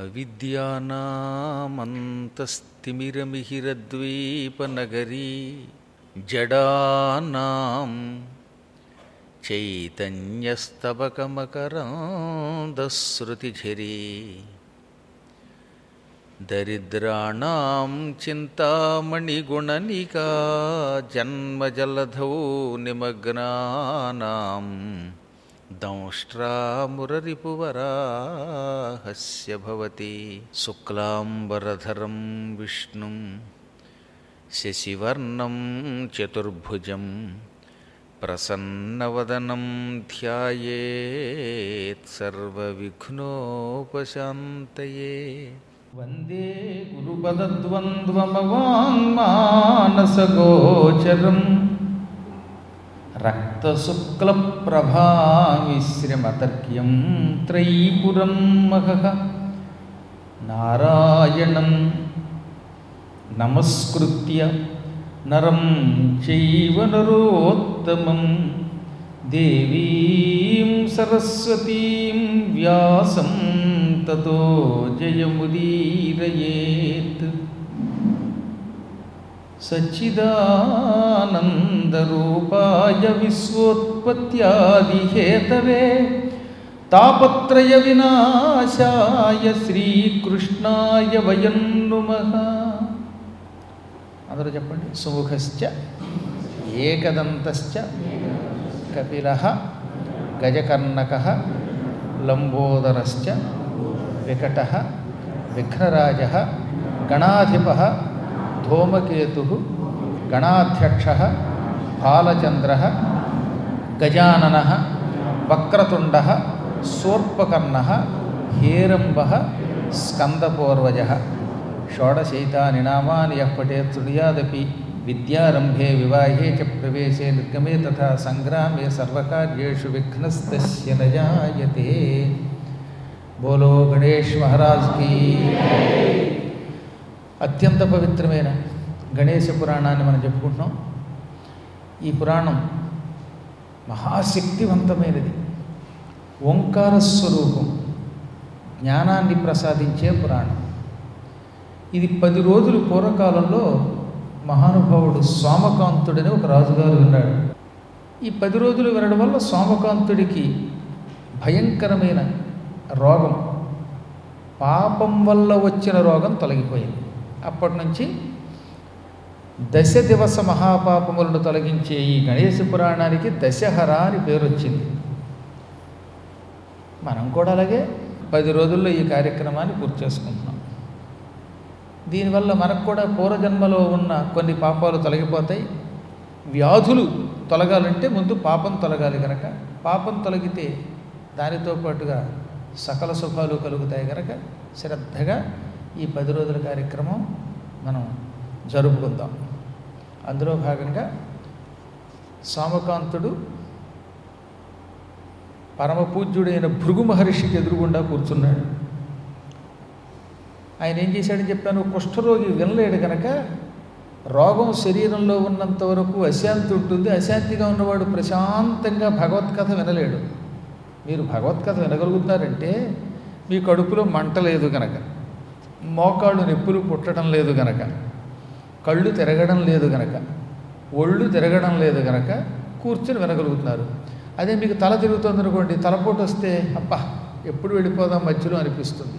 అవిద్యానామంతస్తిమిరమిహిరద్వీపనగరీ జడానాం చైతన్యస్తబకమకరాందశ్రుతిఝరీ దరిద్రాణం చింతామణిగుణనికా జన్మజలధౌ నిమగ్నానాం దంష్ట్రామురరిపువరాహస్య భవతి శుక్లాంబరధరం విష్ణుం శశివర్ణం చతుర్భుజం ప్రసన్నవదనం ధ్యాయేత్ సర్వవిఘ్నోపశాంతయే వందే గురుపదద్వంద్వమవాङ्మానసగోచరం రక్తశుక్లప్రభామిశ్రమతర్క్యం త్రైపురం మహః నారాయణం నమస్కృత్య నరం చైవ నరోత్తమం దేవీం సరస్వతీం వ్యాసం తతో జయముదీరయేత్ సచ్చిదానందరూపాయ విశ్వోత్పత్యాదిహేతవే తాపత్రయ వినాశాయ శ్రీకృష్ణాయ వయం నుమః అందరూ చెప్పండి సుముఖశ్చ ఏకదంతశ్చ కపిల గజకర్ణక లంబోదరశ్చ వికట విఘ్నరాజ గణాధిప ధూమకేతు గణాధ్యక్ష బాలచంద్ర గజానన వక్రతుండ శూర్పకర్ణ హేరంబ స్కందపూర్వజ షోడశైతాని నామాని యః పఠేత్ శృణుయాదపి విద్యారంభే వివాహే చ ప్రవేశే నిర్గమే తథా సంగ్రామే సర్వకార్యేషు విఘ్నస్తస్య న జాయతే బోలో గణేష్ మహారాజ్ కీ అత్యంత పవిత్రమైన గణేశ పురాణాన్ని మనం చెప్పుకుంటున్నాం ఈ పురాణం మహాశక్తివంతమైనది ఓంకార స్వరూపం జ్ఞానాన్ని ప్రసాదించే పురాణం ఇది పది రోజులు పూర్వకాలంలో మహానుభావుడు సోమకాంతుడని ఒక రాజుగారు విన్నాడు ఈ పది రోజులు వినడం వల్ల సోమకాంతుడికి భయంకరమైన రోగం పాపం వల్ల వచ్చిన రోగం తొలగిపోయింది అప్పటి నుంచి దశ దివస మహాపాపములను తొలగించే ఈ గణేశ పురాణానికి దశహర అని పేరు వచ్చింది మనం కూడా అలాగే పది రోజుల్లో ఈ కార్యక్రమాన్ని పూర్తి చేసుకుంటున్నాం దీనివల్ల మనకు కూడా పూర్వజన్మలో ఉన్న కొన్ని పాపాలు తొలగిపోతాయి వ్యాధులు తొలగాలంటే ముందు పాపం తొలగాలి కనుక పాపం తొలగితే దానితో పాటుగా సకల సుఖాలు కలుగుతాయి కనుక శ్రద్ధగా ఈ పది రోజుల కార్యక్రమం మనం జరుపుకుందాం అందులో భాగంగా సోమకాంతుడు పరమపూజ్యుడైన భృగు మహర్షికి ఎదురుగుండా కూర్చున్నాడు ఆయన ఏం చేశాడని చెప్పాను కుష్ఠరోగి వినలేడు కనుక రోగం శరీరంలో ఉన్నంత వరకు అశాంతి ఉంటుంది అశాంతిగా ఉన్నవాడు ప్రశాంతంగా భగవత్కథ వినలేడు మీరు భగవత్కథ వినగలుగుతారంటే మీ కడుపులో మంట లేదు కనుక మోకాళ్ళు నొప్పులు పుట్టడం లేదు గనక కళ్ళు తిరగడం లేదు గనక ఒళ్ళు తిరగడం లేదు గనక కూర్చొని వినగలుగుతున్నారు అదే మీకు తల తిరుగుతుంది అనుకోండి తలపోటు వస్తే అబ్బా ఎప్పుడు వెళ్ళిపోదాం మధ్యలో అనిపిస్తుంది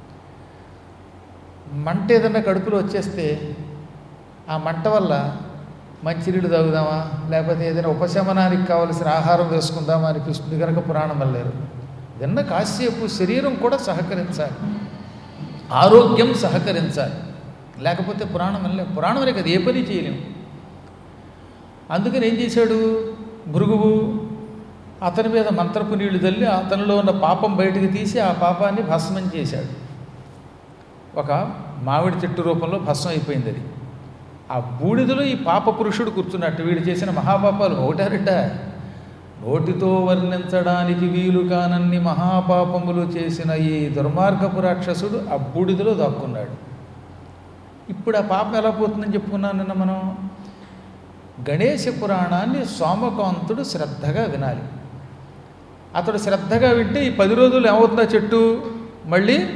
మంట ఏదన్నా కడుపులో వచ్చేస్తే ఆ మంట వల్ల మంచినీళ్ళు తాగుదామా లేకపోతే ఏదైనా ఉపశమనానికి కావలసిన ఆహారం వేసుకుందామా అనిపిస్తుంది కనుక పురాణం వల్లేరు విన్న కాసేపు శరీరం కూడా సహకరించాలి ఆరోగ్యం సహకరించాలి లేకపోతే పురాణం వల్లే పురాణం వల్లే కదా ఏ పని చేయలేము అందుకని ఏం చేశాడు భృగువు అతని మీద మంత్రపు నీళ్లు తల్లి అతనిలో ఉన్న పాపం బయటకు తీసి ఆ పాపాన్ని భస్మం చేశాడు ఒక మామిడి చెట్టు రూపంలో భస్మం అయిపోయింది అది ఆ బూడిదలో ఈ పాప పురుషుడు కూర్చున్నట్టు వీడు చేసిన మహాపాపాలు ఒకటారట నోటితో వర్ణించడానికి వీలు కానన్ని మహాపాపములు చేసిన ఈ దుర్మార్గపు రాక్షసుడు ఆ బూడిదలో దాక్కున్నాడు ఇప్పుడు ఆ పాపం ఎలా పోతుందని చెప్పుకున్నాను నిన్న మనం గణేశ పురాణాన్ని సోమకాంతుడు శ్రద్ధగా వినాలి అతడు శ్రద్ధగా వింటే ఈ పది రోజులు ఏమవుతుందా చెట్టు మళ్ళీ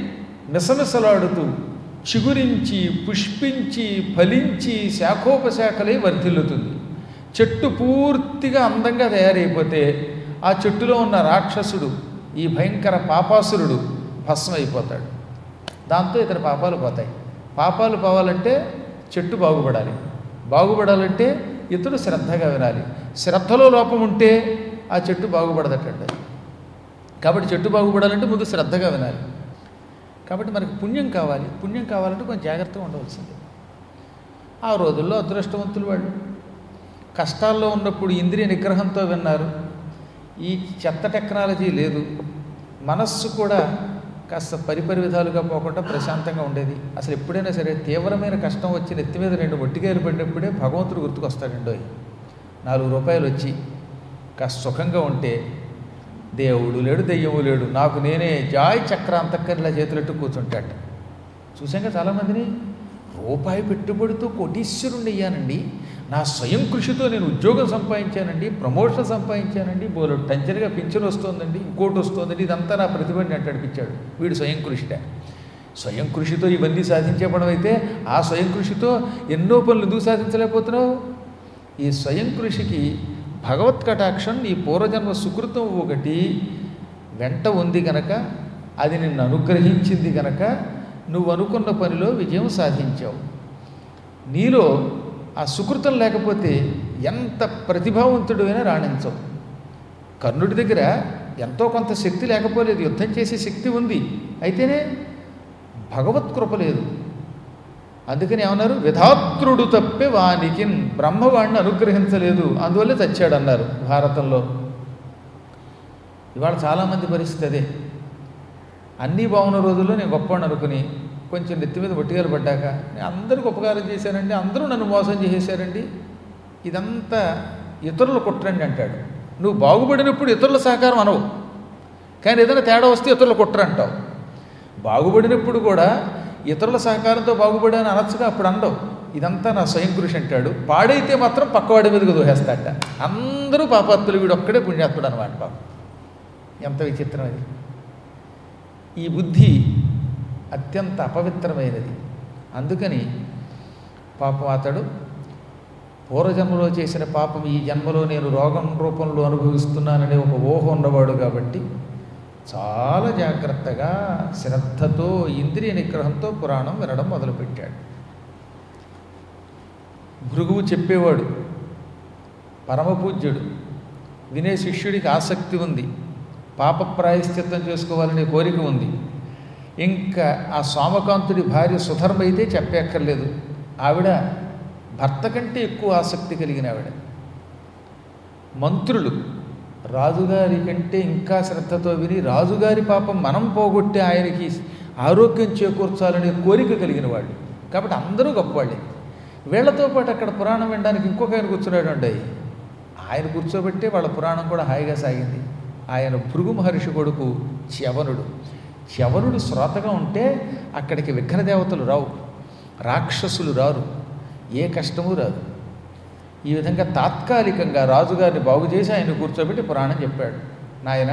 మిసమిసలాడుతూ చిగురించి పుష్పించి ఫలించి శాఖోపశాఖలై వర్ధిల్లుతుంది చెట్టు పూర్తిగా అందంగా తయారైపోతే ఆ చెట్టులో ఉన్న రాక్షసుడు ఈ భయంకర పాపాసురుడు భస్మం అయిపోతాడు దాంతో ఇతర పాపాలు పోతాయి పాపాలు పోవాలంటే చెట్టు బాగుపడాలి బాగుపడాలంటే ఇతడు శ్రద్ధగా వినాలి శ్రద్ధలో లోపం ఉంటే ఆ చెట్టు బాగుపడదటండి కాబట్టి చెట్టు బాగుపడాలంటే ముందు శ్రద్ధగా వినాలి కాబట్టి మనకి పుణ్యం కావాలి పుణ్యం కావాలంటే కొంచెం జాగ్రత్తగా ఉండవలసింది ఆ రోజుల్లో అదృష్టవంతులు వాళ్ళు కష్టాల్లో ఉన్నప్పుడు ఇంద్రియ నిగ్రహంతో విన్నారు ఈ చెత్త టెక్నాలజీ లేదు మనస్సు కూడా కాస్త పరిపరి విధాలుగా పోకుండా ప్రశాంతంగా ఉండేది అసలు ఎప్పుడైనా సరే తీవ్రమైన కష్టం వచ్చి నెత్తి మీద రెండు మొట్టికాయలు పడినప్పుడే భగవంతుడు గుర్తుకొస్తాడండో నాలుగు రూపాయలు వచ్చి కాస్త సుఖంగా ఉంటే దేవుడు లేడు దెయ్యము లేడు నాకు నేనే జాయ్ చక్రాంతక్కరిలా చేతులెట్టు కూర్చుంటాట చూసాక చాలామందిని రూపాయి పెట్టుబడితో కోటీశ్వరుణ్ణి అయ్యానండి నా స్వయం కృషితో నేను ఉద్యోగం సంపాదించానండి ప్రమోషన్ సంపాదించానండి బోలు టంచరిగా పింఛన్ వస్తుందండి ఇంకోటి వస్తుందండి ఇదంతా నా ప్రతిభని అంటే అనిపించాడు వీడు స్వయం కృషిట స్వయం కృషితో ఇవన్నీ సాధించేపడం అయితే ఆ స్వయం కృషితో ఎన్నో పనులు ఎందుకు సాధించలేకపోతున్నావు ఈ స్వయం కృషికి భగవత్ కటాక్షం నీ పూర్వజన్మ సుకృతం ఒకటి వెంట ఉంది గనక అది నిన్ను అనుగ్రహించింది గనక నువ్వు అనుకున్న పనిలో విజయం సాధించావు నీలో ఆ సుకృతం లేకపోతే ఎంత ప్రతిభావంతుడు అయినా రాణించవు కర్ణుడి దగ్గర ఎంతో కొంత శక్తి లేకపోలేదు యుద్ధం చేసే శక్తి ఉంది అయితేనే భగవత్ కృప లేదు అందుకని ఏమన్నారు విధాతృడు తప్పే వానికి బ్రహ్మవాణ్ణి అనుగ్రహించలేదు అందువల్లే చచ్చాడు అన్నారు భారతంలో ఇవాళ చాలామంది పరిస్థితి అదే అన్నీ బాగున్న రోజుల్లో నేను గొప్పవాడిని అనుకుని కొంచెం నెత్తి మీద ఒట్టిగాలు పడ్డాక నేను అందరికి ఉపకారం చేశానండి అందరూ నన్ను మోసం చేసేసారండి ఇదంతా ఇతరులు కుట్రండి అంటాడు నువ్వు బాగుపడినప్పుడు ఇతరుల సహకారం అనవు కానీ ఏదైనా తేడా వస్తే ఇతరులు కుట్ర అంటావు బాగుపడినప్పుడు కూడా ఇతరుల సహకారంతో బాగుపడాను అనొచ్చుగా అప్పుడు అండవు ఇదంతా నా స్వయం కృషి అంటాడు పాడైతే మాత్రం పక్కవాడి మీదకి దోహేస్తాడట అందరూ పాపాత్తులు వీడు ఒక్కడే పుణ్యాత్ముడు అనమాట పాపం ఎంత విచిత్రం అది ఈ బుద్ధి అత్యంత అపవిత్రమైనది అందుకని పాపం అతడు పూర్వజన్మలో చేసిన పాపం ఈ జన్మలో నేను రోగం రూపంలో అనుభవిస్తున్నాననే ఒక ఊహ ఉన్నవాడు కాబట్టి చాలా జాగ్రత్తగా శ్రద్ధతో ఇంద్రియ నిగ్రహంతో పురాణం వినడం మొదలుపెట్టాడు భృగువు చెప్పేవాడు పరమపూజ్యుడు వినే శిష్యుడికి ఆసక్తి ఉంది పాప ప్రాయశ్చిత్తం చేసుకోవాలనే కోరిక ఉంది ఇంకా ఆ సోమకాంతుడి భార్య సుధర్మ అయితే చెప్పక్కర్లేదు ఆవిడ భర్త కంటే ఎక్కువ ఆసక్తి కలిగిన ఆవిడ మంత్రులు రాజుగారి కంటే ఇంకా శ్రద్ధతో విని రాజుగారి పాపం మనం పోగొట్టి ఆయనకి ఆరోగ్యం చేకూర్చాలనే కోరిక కలిగిన వాళ్ళు కాబట్టి అందరూ గొప్పవాళ్ళే వీళ్లతో పాటు అక్కడ పురాణం వినడానికి ఇంకొక ఆయన కూర్చున్నాడు అండి ఆయన కూర్చోబెట్టే వాళ్ళ పురాణం కూడా హాయిగా సాగింది ఆయన భృగు మహర్షి కొడుకు చ్యవనుడు చ్యవనుడు శ్రోతగా ఉంటే అక్కడికి విఘ్న దేవతలు రావు రాక్షసులు రారు ఏ కష్టము రాదు ఈ విధంగా తాత్కాలికంగా రాజుగారిని బాగు చేసి ఆయన కూర్చోబెట్టి పురాణం చెప్పాడు నాయన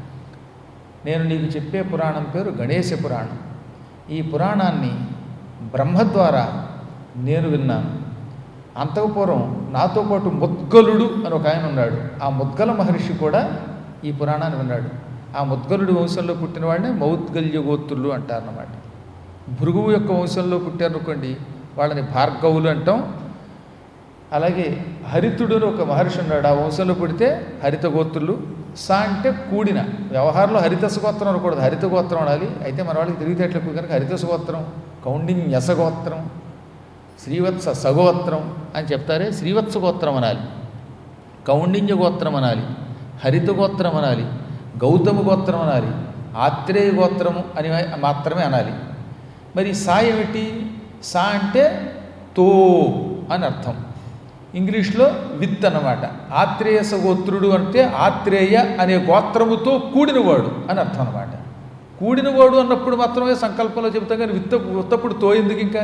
నేను నీకు చెప్పే పురాణం పేరు గణేశ పురాణం ఈ పురాణాన్ని బ్రహ్మ ద్వారా నేను విన్నాను అంతకుపూర్వం నాతో పాటు ముద్గలుడు అని ఒక ఆయన ఉన్నాడు ఆ ముద్గల మహర్షి కూడా ఈ పురాణాన్ని విన్నాడు ఆ ముద్గలుడి వంశంలో పుట్టిన వాడినే మౌద్గల్య గోత్రులు అంటారన్నమాట భృగువు యొక్క వంశంలో పుట్టారనుకోండి వాళ్ళని భార్గవులు అంటాం అలాగే హరితుడు అని ఒక మహర్షి ఉన్నాడు ఆ వంశంలో పుడితే హరిత గోత్రులు సా అంటే కూడిన వ్యవహారంలో హరితస గోత్రం అనకూడదు హరిత గోత్రం అనాలి అయితే మన వాళ్ళకి తెలివితేటలు ఎక్కువ కనుక హరితస గోత్రం కౌండిన్యస గోత్రం శ్రీవత్స సగోత్రం అని చెప్తారే శ్రీవత్స గోత్రం అనాలి కౌండిన్య గోత్రం అనాలి హరిత గోత్రం అనాలి గౌతమ గోత్రం అనాలి ఆత్రేయ గోత్రము అని మాత్రమే అనాలి మరి సా ఏమిటి సా అంటే తో అని అర్థం ఇంగ్లీష్లో విత్ అన్నమాట ఆత్రేయస గోత్రుడు అంటే ఆత్రేయ అనే గోత్రముతో కూడినవాడు అని అర్థం అనమాట కూడినవాడు అన్నప్పుడు మాత్రమే సంకల్పంలో చెబుతాం కానీ విత్త ఉత్తప్పుడు తో ఎందుకు ఇంకా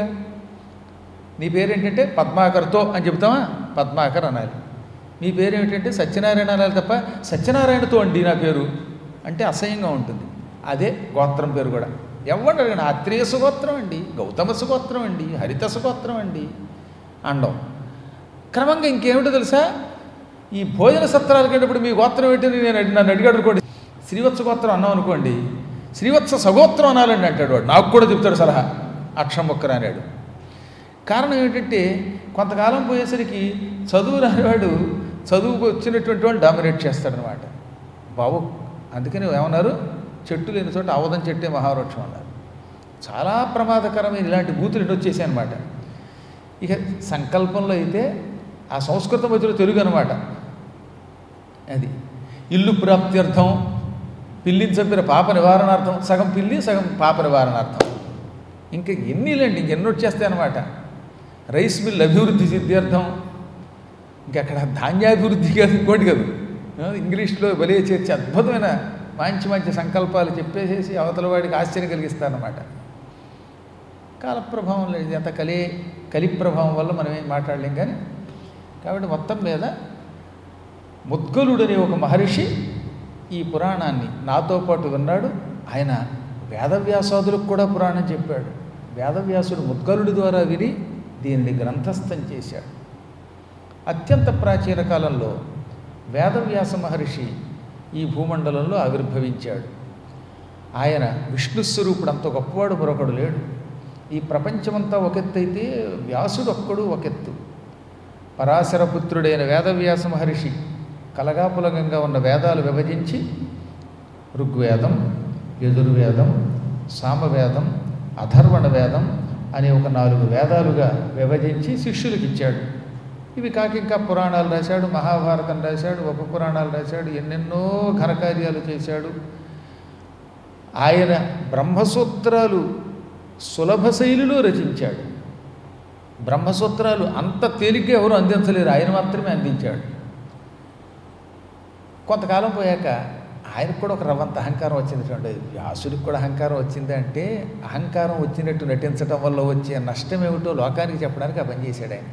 నీ పేరేంటంటే పద్మాకర్తో అని చెబుతామా పద్మాకర్ అనాలి మీ పేరు ఏమిటంటే సత్యనారాయణ అనాలి తప్ప సత్యనారాయణతో అండి నా పేరు అంటే అసహ్యంగా ఉంటుంది అదే గోత్రం పేరు కూడా ఎవడు అడగండి ఆత్రేయ సుగోత్రం అండి గౌతమ సుగోత్రం అండి హరిత సుగోత్రం అండి అండం క్రమంగా ఇంకేమిటో తెలుసా ఈ భోజన సత్రాలకు వెళ్ళినప్పుడు మీ గోత్రం ఏంటని నేను అడి- నన్ను అడిగాడు అనుకోండి శ్రీవత్స గోత్రం అన్నాం అనుకోండి శ్రీవత్స సగోత్రం అనాలండి అంటాడు వాడు నాకు కూడా చెప్తాడు సలహా అక్షం మొక్కర అన్నాడు కారణం ఏంటంటే కొంతకాలం పోయేసరికి చదువు రానివాడు చదువుకు వచ్చినటువంటి వాళ్ళు డామినేట్ చేస్తాడనమాట బాబు అందుకని ఏమన్నారు చెట్టు లేని చోట అవధం చెట్టే మహావృక్షం అన్నారు చాలా ప్రమాదకరమైన ఇలాంటి బూతులు ఎన్నో వచ్చేసాయి అనమాట ఇక సంకల్పంలో అయితే ఆ సంస్కృతం మధ్యలో తెలుగు అనమాట అది ఇల్లు ప్రాప్త్యర్థం పిల్లిని చంపిన పాప నివారణార్థం సగం పిల్లి సగం పాప నివారణార్థం ఇంకా ఎన్నిలేండి ఇంకెన్నో వచ్చేస్తాయి అనమాట రైస్ మిల్ అభివృద్ధి సిద్ధ్యర్థం ఇంకక్కడ ధాన్యాభివృద్ధి కాదు ఇంకోటి కాదు ఆ, ఇంగ్లీష్లో బలే చేర్చి అద్భుతమైన మంచి మంచి సంకల్పాలు చెప్పేసేసి అవతల వాడికి ఆశ్చర్యం కలిగిస్తారన్నమాట కాలప్రభావం లేదు ఎంత కలి కలి ప్రభావం వల్ల మనం ఏం మాట్లాడలేం కానీ కాబట్టి మొత్తం మీద ముద్గలుడనే ఒక మహర్షి ఈ పురాణాన్ని నాతో పాటు విన్నాడు ఆయన వేదవ్యాసాదులకు కూడా పురాణం చెప్పాడు వేదవ్యాసుడు ముద్గలుడి ద్వారా విని దీనిని గ్రంథస్థం చేశాడు అత్యంత ప్రాచీన కాలంలో వేదవ్యాస మహర్షి ఈ భూమండలంలో ఆవిర్భవించాడు ఆయన విష్ణు స్వరూపుడు అంత గొప్పవాడు మరొకడు లేడు ఈ ప్రపంచమంతా ఒకెత్తైతే వ్యాసుడు ఒక్కడు ఒకెత్తు పరాశరపుత్రుడైన వేదవ్యాస మహర్షి కలగాపులగంగా ఉన్న వేదాలు విభజించి ఋగ్వేదం యజుర్వేదం సామవేదం అధర్వణ వేదం అనే ఒక నాలుగు వేదాలుగా విభజించి శిష్యులకు ఇచ్చాడు ఇవి కాక ఇంకా పురాణాలు రాశాడు మహాభారతం రాశాడు ఉప పురాణాలు రాశాడు ఎన్నెన్నో ఘనకార్యాలు చేశాడు ఆయన బ్రహ్మసూత్రాలు సులభ శైలిలో రచించాడు బ్రహ్మసూత్రాలు అంత తేలిగ్గా ఎవరు అందించలేరు ఆయన మాత్రమే అందించాడు కొంతకాలం పోయాక ఆయనకు కూడా ఒక రవ్వంత అహంకారం వచ్చింది చూడండి వ్యాసుడికి కూడా అహంకారం వచ్చింది అంటే అహంకారం వచ్చినట్టు నటించడం వల్ల వచ్చే నష్టం ఏమిటో లోకానికి చెప్పడానికి ఆ పని చేశాడు ఆయన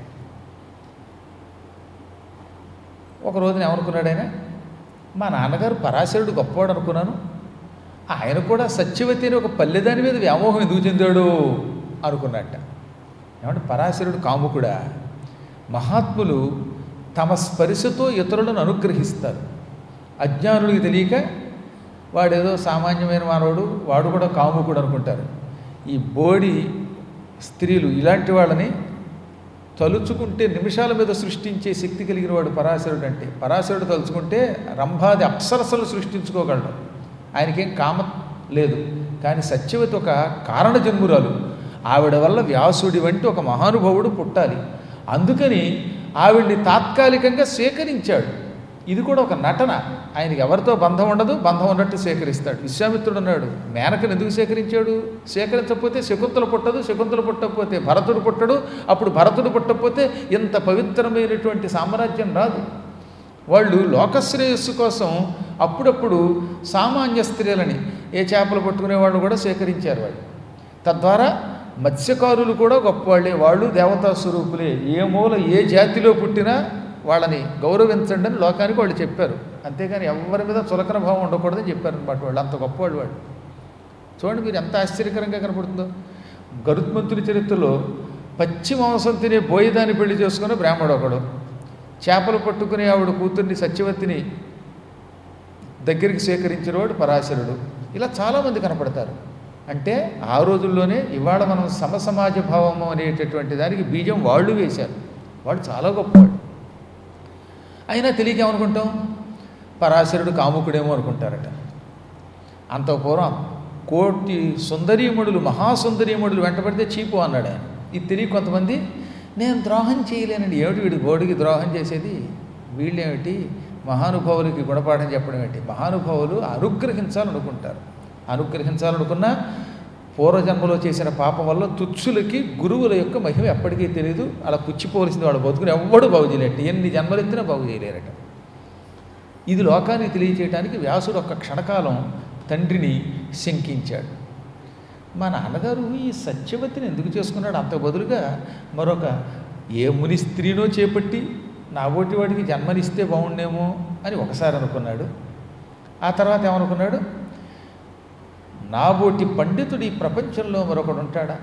ఒక రోజున ఏమనుకున్నాడు ఆయన మా నాన్నగారు పరాశరుడు గొప్పవాడు అనుకున్నాను ఆయన కూడా సత్యవతి అని ఒక పల్లెదాని మీద వ్యామోహం ఎందుకు చెందాడు అనుకున్నట్ట ఏమంటే పరాశరుడు కాముకుడా మహాత్ములు తమ స్పర్శతో ఇతరులను అనుగ్రహిస్తారు అజ్ఞానుడికి తెలియక వాడేదో సామాన్యమైన మానవుడు వాడు కూడా కాముకుడు అనుకుంటారు ఈ బోడి స్త్రీలు ఇలాంటి వాళ్ళని తలుచుకుంటే నిమిషాల మీద సృష్టించే శక్తి కలిగిన వాడు పరాశరుడు అంటే పరాశరుడు తలుచుకుంటే రంభాది అప్సరసలు సృష్టించుకోగలడు ఆయనకేం కామం లేదు కానీ సత్యవతి ఒక కారణ జన్మురాలు ఆవిడ వల్ల వ్యాసుడి వంటి ఒక మహానుభావుడు పుట్టాలి అందుకని ఆవిడ్ని తాత్కాలికంగా స్వీకరించాడు ఇది కూడా ఒక నటన ఆయనకి ఎవరితో బంధం ఉండదు బంధం ఉన్నట్టు స్వీకరిస్తాడు విశ్వామిత్రుడు అన్నాడు మేనకను ఎందుకు స్వీకరించాడు స్వీకరించకపోతే శకుంతల పుట్టదు శకుంతల పుట్టకపోతే భరతుడు పుట్టడు అప్పుడు భరతుడు పుట్టకపోతే ఇంత పవిత్రమైనటువంటి సామ్రాజ్యం రాదు వాళ్ళు లోకశ్రేయస్సు కోసం అప్పుడప్పుడు సామాన్య స్త్రీలని ఏ చేపలు పట్టుకునే వాళ్ళు కూడా స్వీకరించారు వాళ్ళు తద్వారా మత్స్యకారులు కూడా గొప్పవాళ్ళే వాళ్ళు దేవతా స్వరూపులే ఏ మూల ఏ జాతిలో పుట్టినా వాళ్ళని గౌరవించండి అని లోకానికి వాళ్ళు చెప్పారు అంతేగాని ఎవరి మీద చులకన భావం ఉండకూడదని చెప్పారు అనమాట వాళ్ళు అంత గొప్పవాళ్ళు వాళ్ళు చూడండి మీరు ఎంత ఆశ్చర్యకరంగా కనపడుతుందో గరుత్మంతుడి చరిత్రలో పచ్చి మాంసం తినే బోయిదాన్ని పెళ్లి చేసుకున్న బ్రాహ్మడు ఒకడు చేపలు పట్టుకునే ఆవిడ కూతుర్ని సత్యవతిని దగ్గరికి స్వీకరించినవాడు పరాశరుడు ఇలా చాలామంది కనపడతారు అంటే ఆ రోజుల్లోనే ఇవాళ మనం సమసమాజ భావము అనేటటువంటి దానికి బీజం వాళ్ళు వేశారు వాళ్ళు చాలా గొప్పవాళ్ళు అయినా తెలియక ఏమనుకుంటాం పరాశరుడు కాముకుడేమో అనుకుంటారట అంత పూర్వం కోటి సుందరీమణులు మహాసుందరీమణులు వెంటబడితే చీపు అన్నాడు ఆయన ఇది తెలియ కొంతమంది నేను ద్రోహం చేయలేనండి ఏమిటి వీడి బోడికి ద్రోహం చేసేది వీళ్ళేమిటి మహానుభావులకి గుణపాఠం చెప్పడం ఏంటి మహానుభావులు అనుగ్రహించాలనుకుంటారు అనుగ్రహించాలనుకున్న పూర్వజన్మలో చేసిన పాపం వల్ల తుచ్చులకి గురువుల యొక్క మహిమ ఎప్పటికీ తెలియదు అలా పుచ్చిపోవలసింది వాడు బతుకుని ఎవ్వడు బాగు చేయలేట ఎన్ని జన్మలెత్తినా బాగు చేయలేరట ఇది లోకానికి తెలియచేయడానికి వ్యాసుడు ఒక్క క్షణకాలం తండ్రిని శంకించాడు మా నాన్నగారు ఈ సత్యవతిని ఎందుకు చేసుకున్నాడు అంత బదులుగా మరొక ఏ ముని స్త్రీనో చేపట్టి నా ఓటి వాడికి జన్మనిస్తే బాగుండేమో అని ఒకసారి అనుకున్నాడు ఆ తర్వాత ఏమనుకున్నాడు నాబోటి పండితుడు ఈ ప్రపంచంలో మరొకడు ఉంటాడా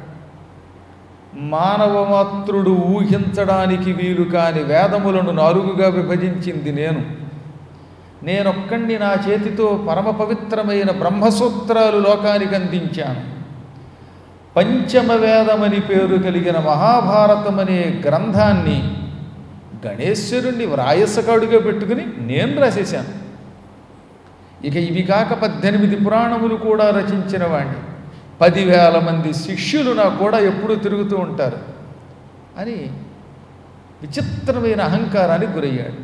మానవమాత్రుడు ఊహించడానికి వీలు కాని వేదములను నాలుగుగా విభజించింది నేను నేనొక్కడిని నా చేతితో పరమ పవిత్రమైన బ్రహ్మసూత్రాలు లోకానికి అందించాను పంచమ వేదమని పేరు కలిగిన మహాభారతమనే గ్రంథాన్ని గణేశ్వరుణ్ణి వ్రాయసకాడుగా పెట్టుకుని నేను రాసేశాను ఇక ఇవి కాక పద్దెనిమిది పురాణములు కూడా రచించిన వాణ్ణి పదివేల మంది శిష్యులు నాకు కూడా ఎప్పుడూ తిరుగుతూ ఉంటారు అని విచిత్రమైన అహంకారానికి గురయ్యాడు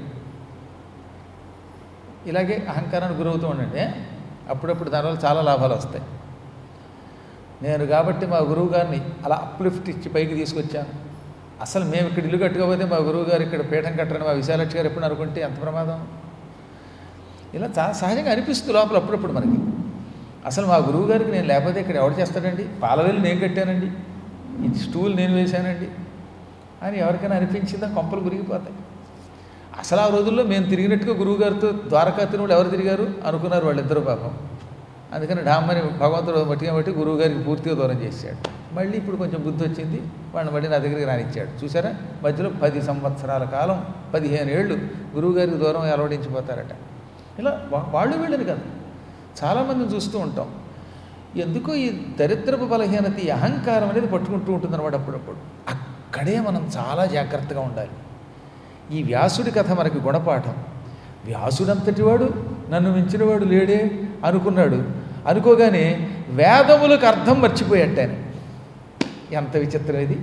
ఇలాగే అహంకారానికి గురవుతూ ఉండండి అప్పుడప్పుడు దానివల్ల చాలా లాభాలు వస్తాయి నేను కాబట్టి మా గురువు గారిని అలా అప్లిఫ్ట్ ఇచ్చి పైకి తీసుకొచ్చాను అసలు మేము ఇక్కడ ఇల్లు కట్టుకోకపోతే మా గురువు గారు ఇక్కడ పీఠం కట్టరని మా విశాలక్షి గారు ఎప్పుడు అనుకుంటే ఎంత ప్రమాదం ఇలా చాలా సహజంగా అనిపిస్తుంది లోపల అప్పుడప్పుడు మనకి అసలు మా గురువు గారికి నేను లేకపోతే ఇక్కడ ఎవరు చేస్తాడండి పాలవేలు నేను కట్టానండి ఈ స్టూల్ నేను వేశానండి అని ఎవరికైనా అనిపించిందా కొంపలు గురిగిపోతాయి అసలు ఆ రోజుల్లో మేము తిరిగినట్టుగా గురువుగారితో ద్వారకా తిరుమల ఎవరు తిరిగారు అనుకున్నారు వాళ్ళిద్దరూ పాపం అందుకని డామ్మని భగవంతుడు మట్టిగా బట్టి గురువు గారికి పూర్తిగా దూరం చేశాడు మళ్ళీ ఇప్పుడు కొంచెం బుద్ధి వచ్చింది వాళ్ళని మళ్ళీ నా దగ్గరికి రానిచ్చాడు చూసారా మధ్యలో పది సంవత్సరాల కాలం పదిహేను ఏళ్ళు గురువుగారికి దూరం అలవడించిపోతారట ఇలా వా- వాళ్ళు వీళ్ళని కాదు చాలామందిని చూస్తూ ఉంటాం ఎందుకో ఈ దరిద్రపు బలహీనత ఈ అహంకారం అనేది పట్టుకుంటూ ఉంటుంది అనమాట అప్పుడప్పుడు అక్కడే మనం చాలా జాగ్రత్తగా ఉండాలి ఈ వ్యాసుడి కథ మనకి గుణపాఠం వ్యాసుడంతటి వాడు నన్ను మించినవాడు లేడే అనుకున్నాడు అనుకోగానే వేదములకు అర్థం మర్చిపోయాట ఆయన ఎంత విచిత్రం ఇది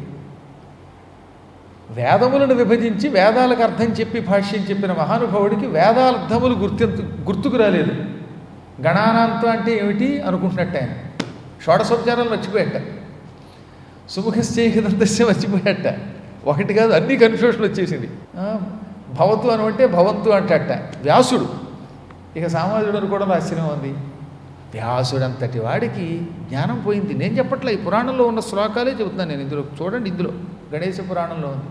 వేదములను విభజించి వేదాలకు అర్థం చెప్పి భాష్యం చెప్పిన మహానుభావుడికి వేదార్థములు గుర్తెంతు గుర్తుకు రాలేదు గణానాంతం అంటే ఏమిటి అనుకుంటున్నట్టు ఆయన షోడశోపచారాలు మర్చిపోయాట సుముఖశ్చేహిదంతస్య మర్చిపోయాట ఒకటి కాదు అన్ని కన్ఫ్యూషన్ వచ్చేసింది ఆ, భవతు అని అంటే భవంతు అంటట వ్యాసుడు ఇక సామాజికుడు అనుకోవడం ఆశ్చర్యం ఉంది వ్యాసుడంతటి వాడికి జ్ఞానం పోయింది నేను చెప్పట్లే ఈ పురాణంలో ఉన్న శ్లోకాలే చెబుతున్నాను నేను ఇందులో చూడండి ఇందులో గణేశ పురాణంలో ఉంది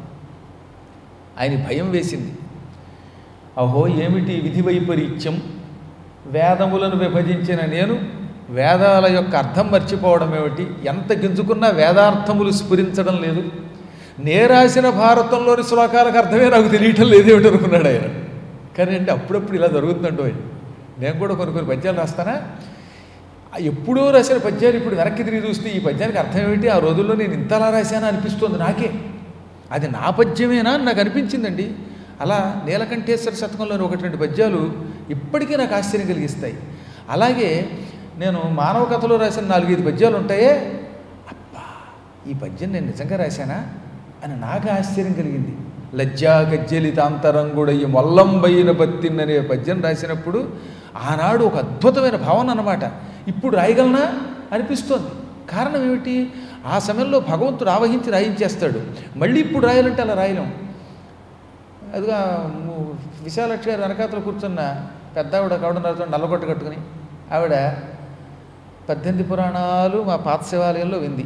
ఆయన భయం వేసింది అహో ఏమిటి విధి వైపరీత్యం వేదములను విభజించిన నేను వేదాల యొక్క అర్థం మర్చిపోవడం ఏమిటి ఎంత గింజుకున్నా వేదార్థములు స్ఫురించడం లేదు నేరాసిన భారతంలోని శ్లోకాలకు అర్థమే నాకు తెలియటం లేదేమిటి అనుకున్నాడు ఆయన కానీ అంటే అప్పుడప్పుడు ఇలా జరుగుతుందంటో నేను కూడా కొన్ని కొన్ని పద్యాలు రాస్తానా ఆ ఎప్పుడో రాసిన పద్యాలు ఇప్పుడు వెనక్కి తిరిగి చూస్తే ఈ పద్యానికి అర్థం ఏమిటి ఆ రోజుల్లో నేను ఇంతలా రాశానా అనిపిస్తుంది నాకే అది నా పద్యమేనా అని నాకు అనిపించిందండి అలా నీలకంఠేశ్వర శతకంలోని ఒకటి రెండు పద్యాలు ఇప్పటికీ నాకు ఆశ్చర్యం కలిగిస్తాయి అలాగే నేను మానవ కథలో రాసిన నాలుగైదు పద్యాలు ఉంటాయే అబ్బా ఈ పద్యం నేను నిజంగా రాశానా అని నాకు ఆశ్చర్యం కలిగింది లజ్జా గజ్జలితాంతరంగుడయ్యి మొల్లంబైన బత్తిన్ అనే పద్యం రాసినప్పుడు ఆనాడు ఒక అద్భుతమైన భావన అన్నమాట ఇప్పుడు రాయగలనా అనిపిస్తోంది కారణం ఏమిటి ఆ సమయంలో భగవంతుడు ఆవహించి రాయించేస్తాడు మళ్ళీ ఇప్పుడు రాయాలంటే అలా రాయలేం అదిగా ము- విశాలక్షి గారు వెనకాతలో కూర్చున్న పెద్ద ఆవిడ కౌడనతో నల్లగొట్ట కట్టుకుని ఆవిడ పద్దెనిమిది పురాణాలు మా పాత శివాలయంలో వింది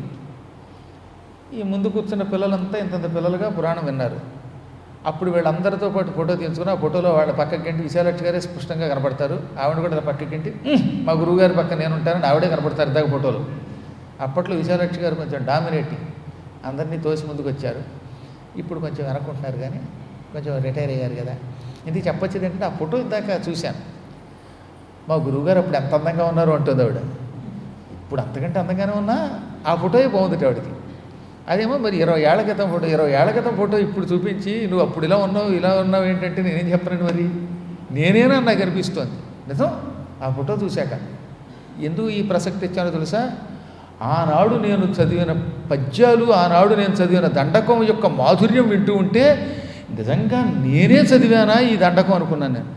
ఈ ముందు కూర్చున్న పిల్లలంతా ఇంతంత పిల్లలుగా పురాణం విన్నారు అప్పుడు వీళ్ళందరితో పాటు ఫోటో తీసుకుని ఆ ఫోటోలో వాళ్ళ పక్కకింటి విశాలక్షి గారే స్పష్టంగా కనపడతారు ఆవిడ కూడా పక్కకింటి "ఉహ్, మా గురువు గారి పక్క నేను ఉంటానని ఆవిడే కనపడతారు ఇందాక ఫోటోలో అప్పట్లో విశాలక్షి గారు కొంచెం డామినేటింగ్ అందరినీ తోసి ముందుకు వచ్చారు ఇప్పుడు కొంచెం వెనక్కుంటున్నారు కానీ కొంచెం రిటైర్ అయ్యారు కదా ఇది చెప్పొచ్చేది ఏంటంటే ఆ ఫోటో ఇందాక చూశాను మా గురువుగారు అప్పుడు ఎంత అందంగా ఉన్నారు అంటుంది ఆవిడ ఇప్పుడు అంతకంటే అందంగానే ఉన్నా ఆ ఫోటోయే బాగుంది ఆవిడకి అదేమో మరి ఇరవై ఏళ్ల క్రితం ఫోటో ఇరవై ఏళ్ల క్రితం ఫోటో ఇప్పుడు చూపించి నువ్వు అప్పుడు ఇలా ఉన్నావు ఇలా ఉన్నావు ఏంటంటే నేనేం చెప్పనండి మరి నేనేనా నాకు అనిపిస్తోంది నిజం ఆ ఫోటో చూశాక ఎందుకు ఈ ప్రసక్తి ఇచ్చానో తెలుసా ఆనాడు నేను చదివిన పద్యాలు ఆనాడు నేను చదివిన దండకం యొక్క మాధుర్యం వింటూ ఉంటే నిజంగా నేనే చదివానా ఈ దండకం అనుకున్నాను నేను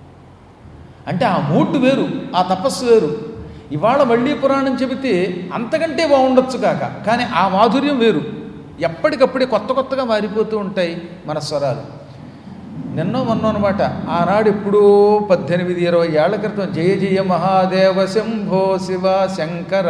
అంటే ఆ మూడ్ వేరు ఆ తపస్సు వేరు ఇవాళ మళ్ళీ పురాణం చెబితే అంతకంటే బాగుండొచ్చు కాక కానీ ఆ మాధుర్యం వేరు ఎప్పటికప్పుడే కొత్త కొత్తగా మారిపోతూ ఉంటాయి మన స్వరాలు నిన్నో మొన్న అనమాట ఆనాడు ఎప్పుడో పద్దెనిమిది ఇరవై ఏళ్ల క్రితం జయ జయ మహాదేవ శంభో శివ శంకర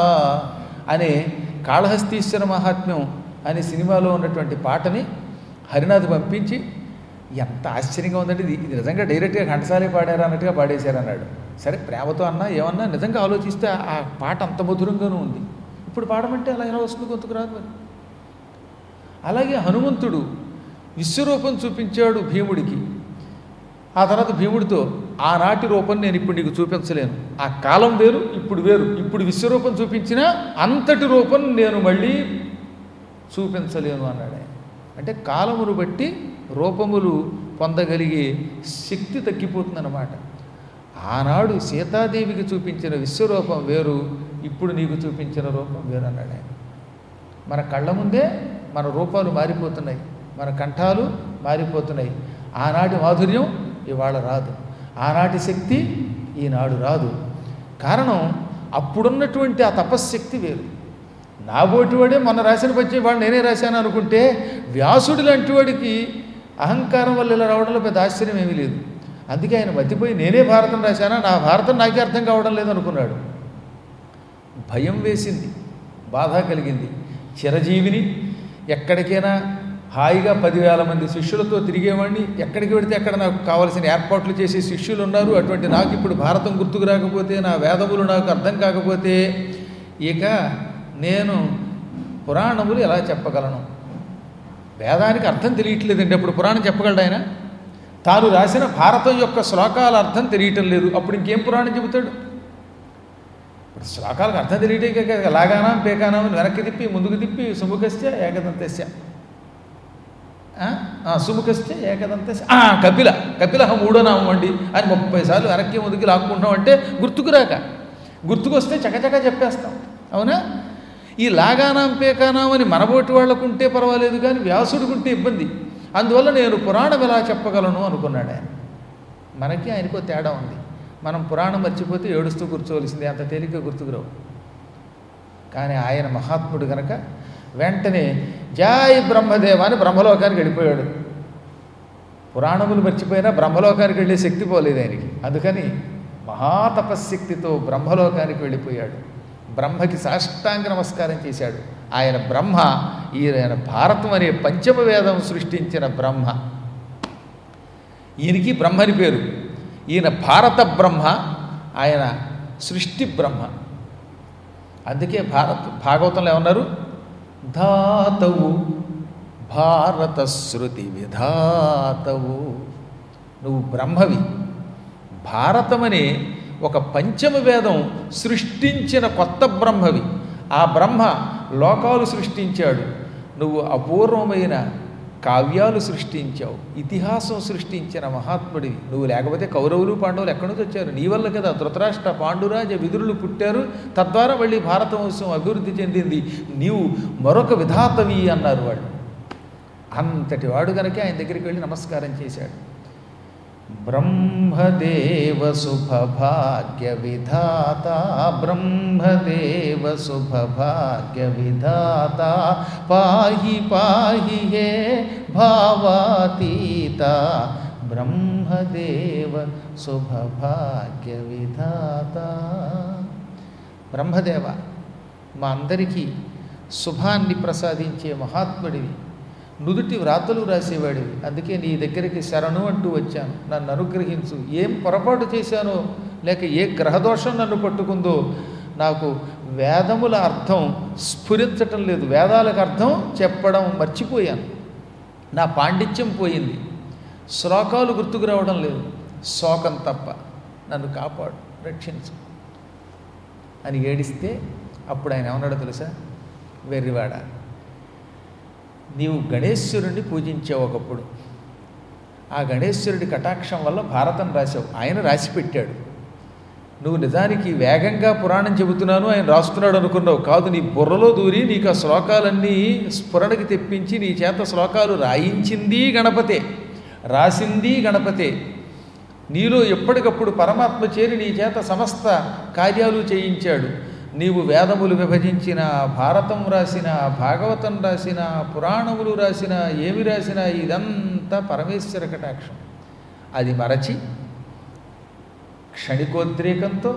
అనే కాళహస్తీశ్వర మహాత్మ్యం అనే సినిమాలో ఉన్నటువంటి పాటని హరినాథ్ పంపించి ఎంత ఆశ్చర్యంగా ఉందంటే ఇది ఇది నిజంగా డైరెక్ట్గా ఘంటసాలే పాడారు అన్నట్టుగా పాడేశారు అన్నాడు సరే ప్రేమతో అన్నా ఏమన్నా నిజంగా ఆలోచిస్తే ఆ పాట అంత మధురంగానూ ఉంది ఇప్పుడు పాడమంటే అలా ఎలా వస్తుంది గొంతుకు రాదు మరి అలాగే హనుమంతుడు విశ్వరూపం చూపించాడు భీముడికి ఆ తర్వాత భీముడితో ఆనాటి రూపం నేను ఇప్పుడు నీకు చూపించలేను ఆ కాలం వేరు ఇప్పుడు వేరు ఇప్పుడు విశ్వరూపం చూపించినా అంతటి రూపం నేను మళ్ళీ చూపించలేను అన్నాడు ఆయన అంటే కాలమును బట్టి రూపములు పొందగలిగే శక్తి తగ్గిపోతుందన్నమాట ఆనాడు సీతాదేవికి చూపించిన విశ్వరూపం వేరు ఇప్పుడు నీకు చూపించిన రూపం వేరు అన్నాడు ఆయన మన కళ్ళ ముందే మన రూపాలు మారిపోతున్నాయి మన కంఠాలు మారిపోతున్నాయి ఆనాటి మాధుర్యం ఇవాళ రాదు ఆనాటి శక్తి ఈనాడు రాదు కారణం అప్పుడున్నటువంటి ఆ తపశ్శక్తి వేరు నాబోటివాడే మొన్న రాసిన పద్యం వాడు నేనే రాశాను అనుకుంటే వ్యాసుడు లాంటి వాడికి అహంకారం వల్ల ఇలా రావడంలో పెద్ద ఆశ్చర్యం ఏమీ లేదు అందుకే ఆయన మతిపోయి నేనే భారతం రాశానా నా భారతం నాకే అర్థం కావడం లేదు అనుకున్నాడు భయం వేసింది బాధ కలిగింది చిరజీవిని ఎక్కడికైనా హాయిగా పదివేల మంది శిష్యులతో తిరిగేవాడిని ఎక్కడికి వెడితే అక్కడ నాకు కావలసిన ఏర్పాట్లు చేసే శిష్యులు ఉన్నారు అటువంటి నాకు ఇప్పుడు భారతం గుర్తుకు రాకపోతే నా వేదములు నాకు అర్థం కాకపోతే ఇక నేను పురాణములు ఎలా చెప్పగలను వేదానికి అర్థం తెలియట్లేదండి అప్పుడు పురాణం చెప్పగలడు ఆయన తాను రాసిన భారతం యొక్క శ్లోకాల అర్థం తెలియటం లేదు అప్పుడు ఇంకేం పురాణం చెబుతాడు ఇప్పుడు శ్లోకాలకు అర్థం తెలియటే కదా లాగానా పేకానా అని వెనక్కి తిప్పి ముందుకు తిప్పి సుముఖస్య ఏకదంతస్య సుముఖస్య ఏకదంతస్య ఆ, కపిల కపిల మూడో నామం అండి అని ముప్పై సార్లు వెనక్కి ముందుకు లాక్కుంటాం అంటే గుర్తుకు రాక గుర్తుకొస్తే చకచక చెప్పేస్తాం అవునా ఈ లాగానాం పేకానాం అని మనబోటి వాళ్ళకుంటే పర్వాలేదు కానీ వ్యాసుడికుంటే ఇబ్బంది అందువల్ల నేను పురాణం ఎలా చెప్పగలను అనుకున్నాడు ఆయన మనకి ఆయనకో తేడా ఉంది మనం పురాణం మర్చిపోతే ఏడుస్తూ కూర్చోవలసింది అంత తేలిక గుర్తుకురావు కానీ ఆయన మహాత్ముడు గనక వెంటనే జై బ్రహ్మదేవ అని బ్రహ్మలోకానికి వెళ్ళిపోయాడు పురాణములు మర్చిపోయినా బ్రహ్మలోకానికి వెళ్ళే శక్తి పోలేదు ఆయనకి అందుకని మహాతపశక్తితో బ్రహ్మలోకానికి వెళ్ళిపోయాడు బ్రహ్మకి సాష్టాంగ నమస్కారం చేశాడు ఆయన బ్రహ్మ ఈయన భారతం అనే పంచమ వేదం సృష్టించిన బ్రహ్మ ఈయనకి బ్రహ్మని పేరు ఈయన భారత బ్రహ్మ ఆయన సృష్టి బ్రహ్మ అందుకే భారత్ భాగవతంలో ఏమన్నారు ధాతవు భారత శృతి విధాతవు నువ్వు బ్రహ్మవి భారతమనే ఒక పంచమ వేదం సృష్టించిన కొత్త బ్రహ్మవి ఆ బ్రహ్మ లోకాలు సృష్టించాడు నువ్వు అపూర్వమైన కావ్యాలు సృష్టించావు ఇతిహాసం సృష్టించిన మహాత్ముడివి నువ్వు లేకపోతే కౌరవులు పాండవులు ఎక్కడి నుంచి వచ్చారు నీ వల్ల కదా ధృతరాష్ట్ర పాండురాజ విదురులు పుట్టారు తద్వారా మళ్ళీ భారతవంశం అభివృద్ధి చెందింది నీవు మరొక విధాతవి అన్నారు వాళ్ళు అంతటి వాడు కనుక ఆయన దగ్గరికి వెళ్ళి నమస్కారం చేశాడు బ్రహ్మదేవ శుభభాగ్య విధాత బ్రహ్మదేవ శుభభాగ్య విధాత పాహి పాహి హే భావాతీత బ్రహ్మదేవ శుభభాగ్య విధాత బ్రహ్మదేవ మా అందరికీ శుభాన్ని ప్రసాదించే మహాత్ముడివి నుదుటి వ్రాతలు రాసేవాడివి అందుకే నీ దగ్గరికి శరణు అంటూ వచ్చాను నన్ను అనుగ్రహించు ఏం పొరపాటు చేశానో లేక ఏ గ్రహదోషం నన్ను పట్టుకుందో నాకు వేదముల అర్థం స్ఫురించటం లేదు వేదాలకు అర్థం చెప్పడం మర్చిపోయాను నా పాండిత్యం పోయింది శ్లోకాలు గుర్తుకు రావడం లేదు శోకం తప్ప నన్ను కాపాడు రక్షించు అని ఏడిస్తే అప్పుడు ఆయన ఏమన్నాడో తెలుసా వెర్రివాడ నీవు గణేశ్వరుణ్ణి పూజించావు ఒకప్పుడు ఆ గణేశ్వరుడి కటాక్షం వల్ల భారతం రాశావు ఆయన రాసి పెట్టాడు నువ్వు నిజానికి వేగంగా పురాణం చెబుతున్నాను ఆయన రాస్తున్నాడు అనుకున్నావు కాదు నీ బుర్రలో దూరి నీకు ఆ శ్లోకాలన్నీ స్ఫురణకి తెప్పించి నీ చేత శ్లోకాలు రాయించింది గణపతే రాసింది గణపతే నీలో ఎప్పటికప్పుడు పరమాత్మ చేరి నీ చేత సమస్త కార్యాలు చేయించాడు నీవు వేదములు విభజించిన భారతం రాసిన భాగవతం రాసిన పురాణములు రాసిన ఏమి రాసినా ఇదంతా పరమేశ్వర కటాక్షం అది మరచి క్షణికోద్రేకంతో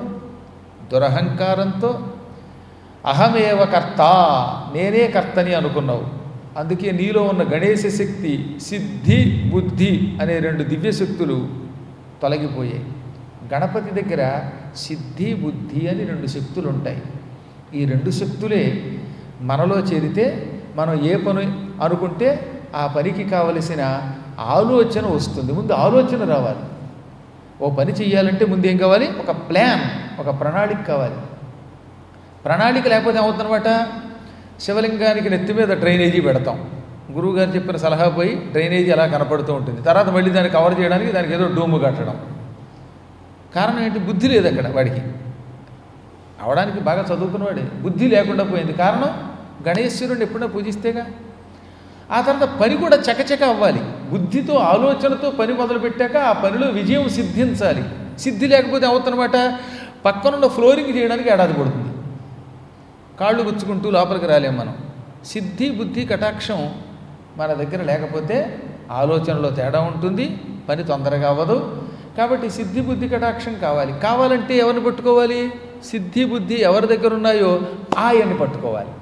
దురహంకారంతో అహమేవ కర్త నేనే కర్తని అనుకున్నావు అందుకే నీలో ఉన్న గణేశ శక్తి సిద్ధి బుద్ధి అనే రెండు దివ్య శక్తులు తొలగిపోయాయి గణపతి దగ్గర సిద్ధి బుద్ధి అని రెండు శక్తులు ఉంటాయి ఈ రెండు శక్తులే మనలో చేరితే మనం ఏ పని అనుకుంటే ఆ పనికి కావలసిన ఆలోచన వస్తుంది ముందు ఆలోచన రావాలి ఓ పని చెయ్యాలంటే ముందు ఏం కావాలి ఒక ప్లాన్ ఒక ప్రణాళిక కావాలి ప్రణాళిక లేకపోతే ఏమవుతుందన్నమాట శివలింగానికి నెత్తి మీద డ్రైనేజీ పెడతాం గురువుగారు చెప్పిన సలహా పోయి డ్రైనేజీ అలా కనపడుతూ ఉంటుంది తర్వాత మళ్ళీ దాన్ని కవర్ చేయడానికి దానికి ఏదో డూము కట్టడం కారణం ఏంటి బుద్ధి లేదు అక్కడ వాడికి అవడానికి బాగా చదువుకున్నవాడే బుద్ధి లేకుండా పోయింది కారణం గణేశ్వరుడిని ఎప్పుడైనా పూజిస్తేగా ఆ తర్వాత పని కూడా చకచక అవ్వాలి బుద్ధితో ఆలోచనతో పని మొదలుపెట్టాక ఆ పనిలో విజయం సిద్ధించాలి సిద్ధి లేకపోతే అవుతున్నమాట పక్కనున్న ఫ్లోరింగ్ చేయడానికి ఏడాది పడుతుంది కాళ్ళు గుచ్చుకుంటూ లోపలికి రాలేం మనం సిద్ధి బుద్ధి కటాక్షం మన దగ్గర లేకపోతే ఆలోచనలో తేడా ఉంటుంది పని తొందరగా అవ్వదు కాబట్టి సిద్ధి బుద్ధి కటాక్షం కావాలి కావాలంటే ఎవరిని పట్టుకోవాలి సిద్ధి బుద్ధి ఎవరి దగ్గర ఉన్నాయో ఆయన్ని పట్టుకోవాలి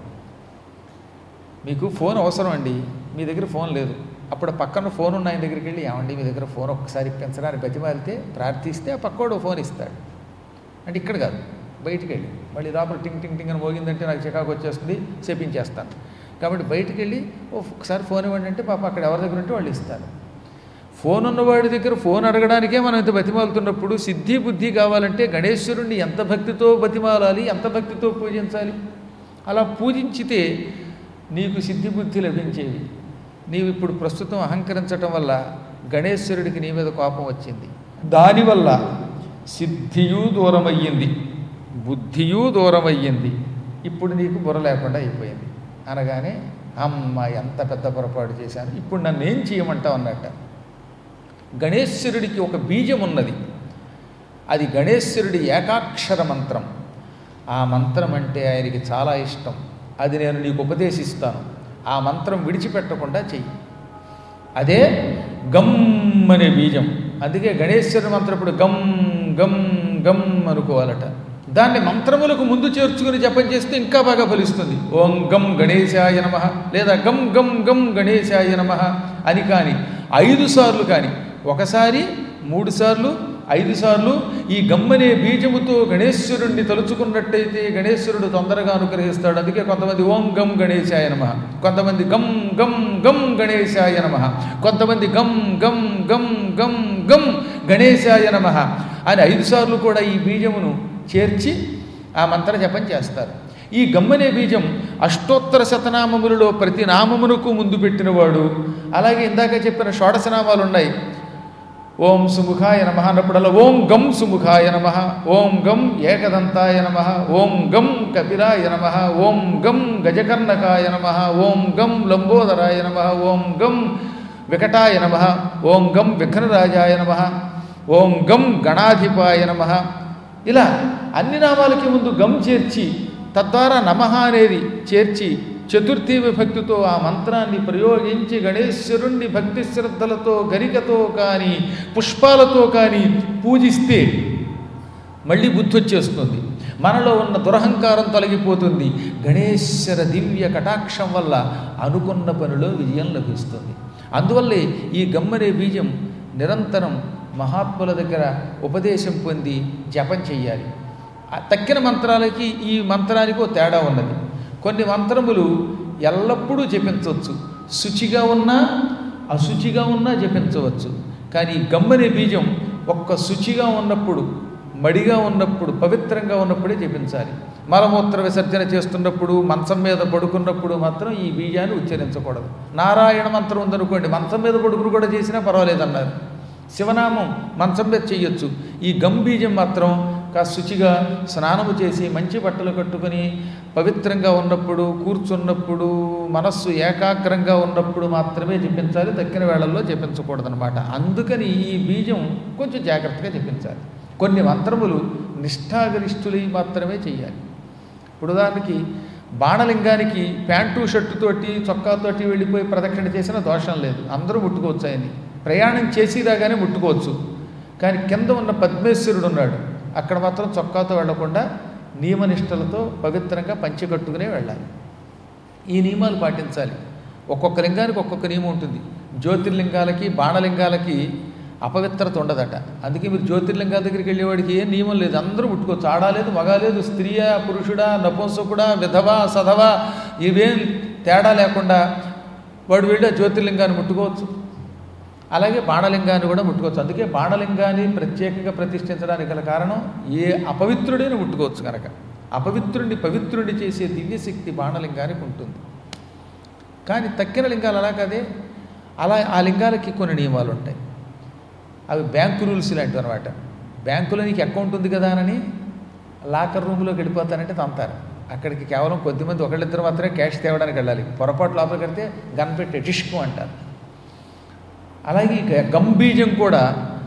మీకు ఫోన్ అవసరం అండి మీ దగ్గర ఫోన్ లేదు అప్పుడు పక్కన ఫోన్ ఉన్న ఆయన దగ్గరికి వెళ్ళి ఏమండి మీ దగ్గర ఫోన్ ఒక్కసారి ఇప్పించడానికి బతిమాలితే ప్రార్థిస్తే ఆ పక్కోడు ఫోన్ ఇస్తాడు అంటే ఇక్కడ కాదు బయటికి వెళ్ళి మళ్ళీ లోపల టింగ్ టింగ్ టింగ్ అని మోగిందంటే నాకు చికాకు వచ్చేస్తుంది చెప్పించేస్తాను కాబట్టి బయటికి వెళ్ళి ఒకసారి ఫోన్ ఇవ్వండి అంటే పాప అక్కడ ఎవరి దగ్గర ఉంటే వాళ్ళు ఇస్తారు ఫోన్ ఉన్నవాడి దగ్గర ఫోన్ అడగడానికే మనం ఇంత బతిమాలుతున్నప్పుడు సిద్ధి బుద్ధి కావాలంటే గణేశ్వరుణ్ణి ఎంత భక్తితో బతిమాలాలి ఎంత భక్తితో పూజించాలి అలా పూజించితే నీకు సిద్ధి బుద్ధి లభించేవి నీవు ఇప్పుడు ప్రస్తుతం అహంకరించటం వల్ల గణేశ్వరుడికి నీ మీద కోపం వచ్చింది దానివల్ల సిద్ధియు దూరమయ్యింది బుద్ధియు దూరమయ్యింది ఇప్పుడు నీకు బుర్ర లేకుండా అయిపోయింది అనగానే అమ్మ ఎంత పెద్ద పొరపాటు చేశాను ఇప్పుడు నన్ను ఏం చేయమంటావు అన్నట్ట గణేశ్వరుడికి ఒక బీజం ఉన్నది అది గణేశ్వరుడి ఏకాక్షర మంత్రం ఆ మంత్రం అంటే ఆయనకి చాలా ఇష్టం అది నేను నీకు ఉపదేశిస్తాను ఆ మంత్రం విడిచిపెట్టకుండా చెయ్యి అదే గమ్ అనే బీజం అందుకే గణేశ్వరుని మంత్రం ఇప్పుడు గమ్ గమ్ గమ్ అనుకోవాలట దాన్ని మంత్రములకు ముందు చేర్చుకుని జపం చేస్తే ఇంకా బాగా ఫలిస్తుంది ఓం గం గణేశాయ నమ లేదా గం గం గం గణేశాయ నమ అని కానీ ఐదు సార్లు కానీ ఒకసారి మూడు సార్లు ఐదు సార్లు ఈ గమ్మనే బీజముతో గణేశ్వరుణ్ణి తలుచుకున్నట్టయితే గణేశ్వరుడు తొందరగా అనుగ్రహిస్తాడు అందుకే కొంతమంది ఓం గం గణేశాయ నమ కొంతమంది గం గం గం గణేశాయ నమ కొంతమంది గం గం గం గం గం గణేశాయ నమ అని ఐదు సార్లు కూడా ఈ బీజమును చేర్చి ఆ మంత్ర జపం చేస్తారు ఈ గమ్మనే బీజం అష్టోత్తర శతనామములలో ప్రతి నామమునకు ముందు పెట్టినవాడు అలాగే ఇందాక చెప్పిన షోడశనామాలు ఉన్నాయి ఓం సుముఖాయ నమ అన్నప్పుడల్లా ఓం గం సుముఖాయ నమ ఓం గం ఏకదంతాయ నమ ఓం గం కపిలాయ నమ ఓం గం గజకర్ణకాయ నమ ఓం గం లంబోదరాయ నమ ఓం గం వికటాయ నమ ఓం గం విఘ్నరాజాయ నమ ఓం గం గణాధిపాయ నమ ఇలా అన్ని నామాలకి ముందు గం చేర్చి తద్వారా నమః అనేది చేర్చి చతుర్థి విభక్తితో ఆ మంత్రాన్ని ప్రయోగించి గణేశ్వరుణ్ణి భక్తి శ్రద్ధలతో గరికతో కానీ పుష్పాలతో కానీ పూజిస్తే మళ్ళీ బుద్ధి వచ్చేస్తుంది మనలో ఉన్న దురహంకారం తొలగిపోతుంది గణేశ్వర దివ్య కటాక్షం వల్ల అనుకున్న పనిలో విజయం లభిస్తుంది అందువల్లే ఈ గమ్మనే బీజం నిరంతరం మహాత్ముల దగ్గర ఉపదేశం పొంది జపం చెయ్యాలి ఆ తక్కిన మంత్రాలకి ఈ మంత్రానికి ఓ తేడా ఉన్నది కొన్ని మంత్రములు ఎల్లప్పుడూ జపించవచ్చు శుచిగా ఉన్నా అశుచిగా ఉన్నా జపించవచ్చు కానీ గమ్మనే బీజం ఒక్క శుచిగా ఉన్నప్పుడు మడిగా ఉన్నప్పుడు పవిత్రంగా ఉన్నప్పుడే జపించాలి మలమూత్ర విసర్జన చేస్తున్నప్పుడు మంచం మీద పడుకున్నప్పుడు మాత్రం ఈ బీజాన్ని ఉచ్చరించకూడదు నారాయణ మంత్రం ఉందనుకోండి మంచం మీద పడుకుని కూడా చేసినా పర్వాలేదన్నారు శివనామం మంచం మీద చెయ్యొచ్చు ఈ గంబీజం మాత్రం కాస్త శుచిగా స్నానము చేసి మంచి బట్టలు కట్టుకొని పవిత్రంగా ఉన్నప్పుడు కూర్చున్నప్పుడు మనస్సు ఏకాగ్రంగా ఉన్నప్పుడు మాత్రమే జపించాలి తక్కిన వేళల్లో జపించకూడదనమాట అందుకని ఈ బీజం కొంచెం జాగ్రత్తగా జపించాలి కొన్ని మంత్రములు నిష్ఠాగరిష్ఠులై మాత్రమే చేయాలి ఇప్పుడు ఉదాహరణకి బాణలింగానికి ప్యాంటు షర్టుతోటి చొక్కాతోటి వెళ్ళిపోయి ప్రదక్షిణ చేసిన దోషం లేదు అందరూ ముట్టుకోవచ్చు ఆయన్ని ప్రయాణం చేసి రాగానే ముట్టుకోవచ్చు కానీ కింద ఉన్న పద్మేశ్వరుడు ఉన్నాడు అక్కడ మాత్రం చొక్కాతో వెళ్లకుండా నియమనిష్టలతో పవిత్రంగా పంచి కట్టుకునే వెళ్ళాలి ఈ నియమాలు పాటించాలి ఒక్కొక్క లింగానికి ఒక్కొక్క నియమం ఉంటుంది జ్యోతిర్లింగాలకి బాణలింగాలకి అపవిత్రత ఉండదట అందుకే మీరు జ్యోతిర్లింగాల దగ్గరికి వెళ్ళేవాడికి ఏ నియమం లేదు అందరూ ముట్టుకోవచ్చు ఆడాలేదు మగాలేదు స్త్రీయా పురుషుడా నపుంసకుడా విధవా సధవా ఇవేం తేడా లేకుండా వాడు వెళ్ళి ఆ జ్యోతిర్లింగాన్ని ముట్టుకోవచ్చు అలాగే బాణలింగాన్ని కూడా ముట్టుకోవచ్చు అందుకే బాణలింగాన్ని ప్రత్యేకంగా ప్రతిష్ఠించడానికి గల కారణం ఏ అపవిత్రుడైన ముట్టుకోవచ్చు కనుక అపవిత్రుడిని పవిత్రుడిని చేసే దివ్యశక్తి బాణలింగానికి ఉంటుంది కానీ తక్కిన లింగాలు అలా కదే అలా ఆ లింగాలకి కొన్ని నియమాలు ఉంటాయి అవి బ్యాంకు రూల్స్ లాంటివి అనమాట బ్యాంకులో నీకు అకౌంట్ ఉంది కదా అని లాకర్ రూమ్లోకి వెళ్ళిపోతానంటే తంతారు అక్కడికి కేవలం కొద్దిమంది ఒకళ్ళిద్దరు మాత్రమే క్యాష్ తేవడానికి వెళ్ళాలి పొరపాటు లోపలికి వెళ్తే గన్ పెట్టి డిష్కు అంటారు అలాగే ఇక గంబీజం కూడా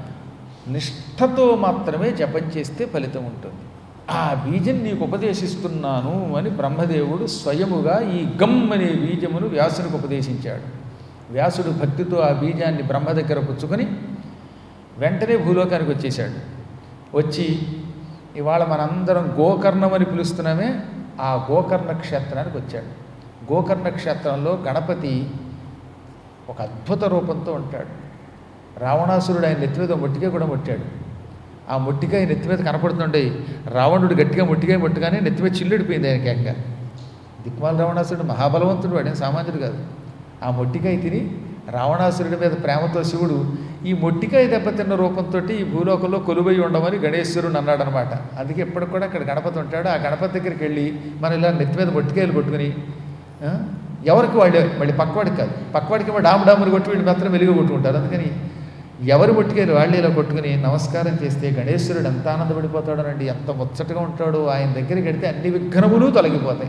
నిష్ఠతో మాత్రమే జపం చేస్తే ఫలితం ఉంటుంది ఆ బీజం నీకు ఉపదేశిస్తున్నాను అని బ్రహ్మదేవుడు స్వయముగా ఈ గమ్ అనే బీజమును వ్యాసునికి ఉపదేశించాడు వ్యాసుడు భక్తితో ఆ బీజాన్ని బ్రహ్మ దగ్గర పుచ్చుకొని వెంటనే భూలోకానికి వచ్చేశాడు వచ్చి ఇవాళ మనందరం గోకర్ణం అని పిలుస్తున్నామే ఆ గోకర్ణ క్షేత్రానికి వచ్చాడు గోకర్ణ క్షేత్రంలో గణపతి ఒక అద్భుత రూపంతో ఉంటాడు రావణాసురుడు ఆయన నెత్తి మీద మొట్టికాయ కూడా ముట్టాడు ఆ మొట్టికాయ నెత్తి మీద కనపడుతుండే రావణుడు గట్టిగా మొట్టికాయ ముట్టగానే నెత్తి మీద చిల్లుడిపోయింది ఆయన కేక దిక్మాల రావణాసురుడు మహాబలవంతుడు వాడేం సామాన్యుడు కాదు ఆ మొట్టికాయ తిని రావణాసురుడి మీద ప్రేమతో శివుడు ఈ మొట్టికాయ దెబ్బతిన్న రూపంతో ఈ భూలోకంలో కొలువై ఉండమని గణేశ్వరుడు అన్నాడనమాట అందుకే ఎప్పటికి కూడా అక్కడ గణపతి ఉంటాడు ఆ గణపతి దగ్గరికి వెళ్ళి మనం ఇలా నెత్తి మీద మొట్టికాయలు కొట్టుకుని ఆ, ఎవరికి వాళ్ళే మళ్ళీ పక్కవాడికి కాదు పక్కవాడికి ఏమో డాము డాములు కొట్టి వీళ్ళు మాత్రం వెలుగు కొట్టుకుంటారు అందుకని ఎవరు ముట్టుకెళ్ళి వాళ్ళే ఇలా కొట్టుకుని నమస్కారం చేస్తే గణేశ్వరుడు ఎంత ఆనందపడిపోతాడోనండి ఎంత ముచ్చటగా ఉంటాడో ఆయన దగ్గరికి వెడితే అన్ని విఘ్నములు తొలగిపోతాయి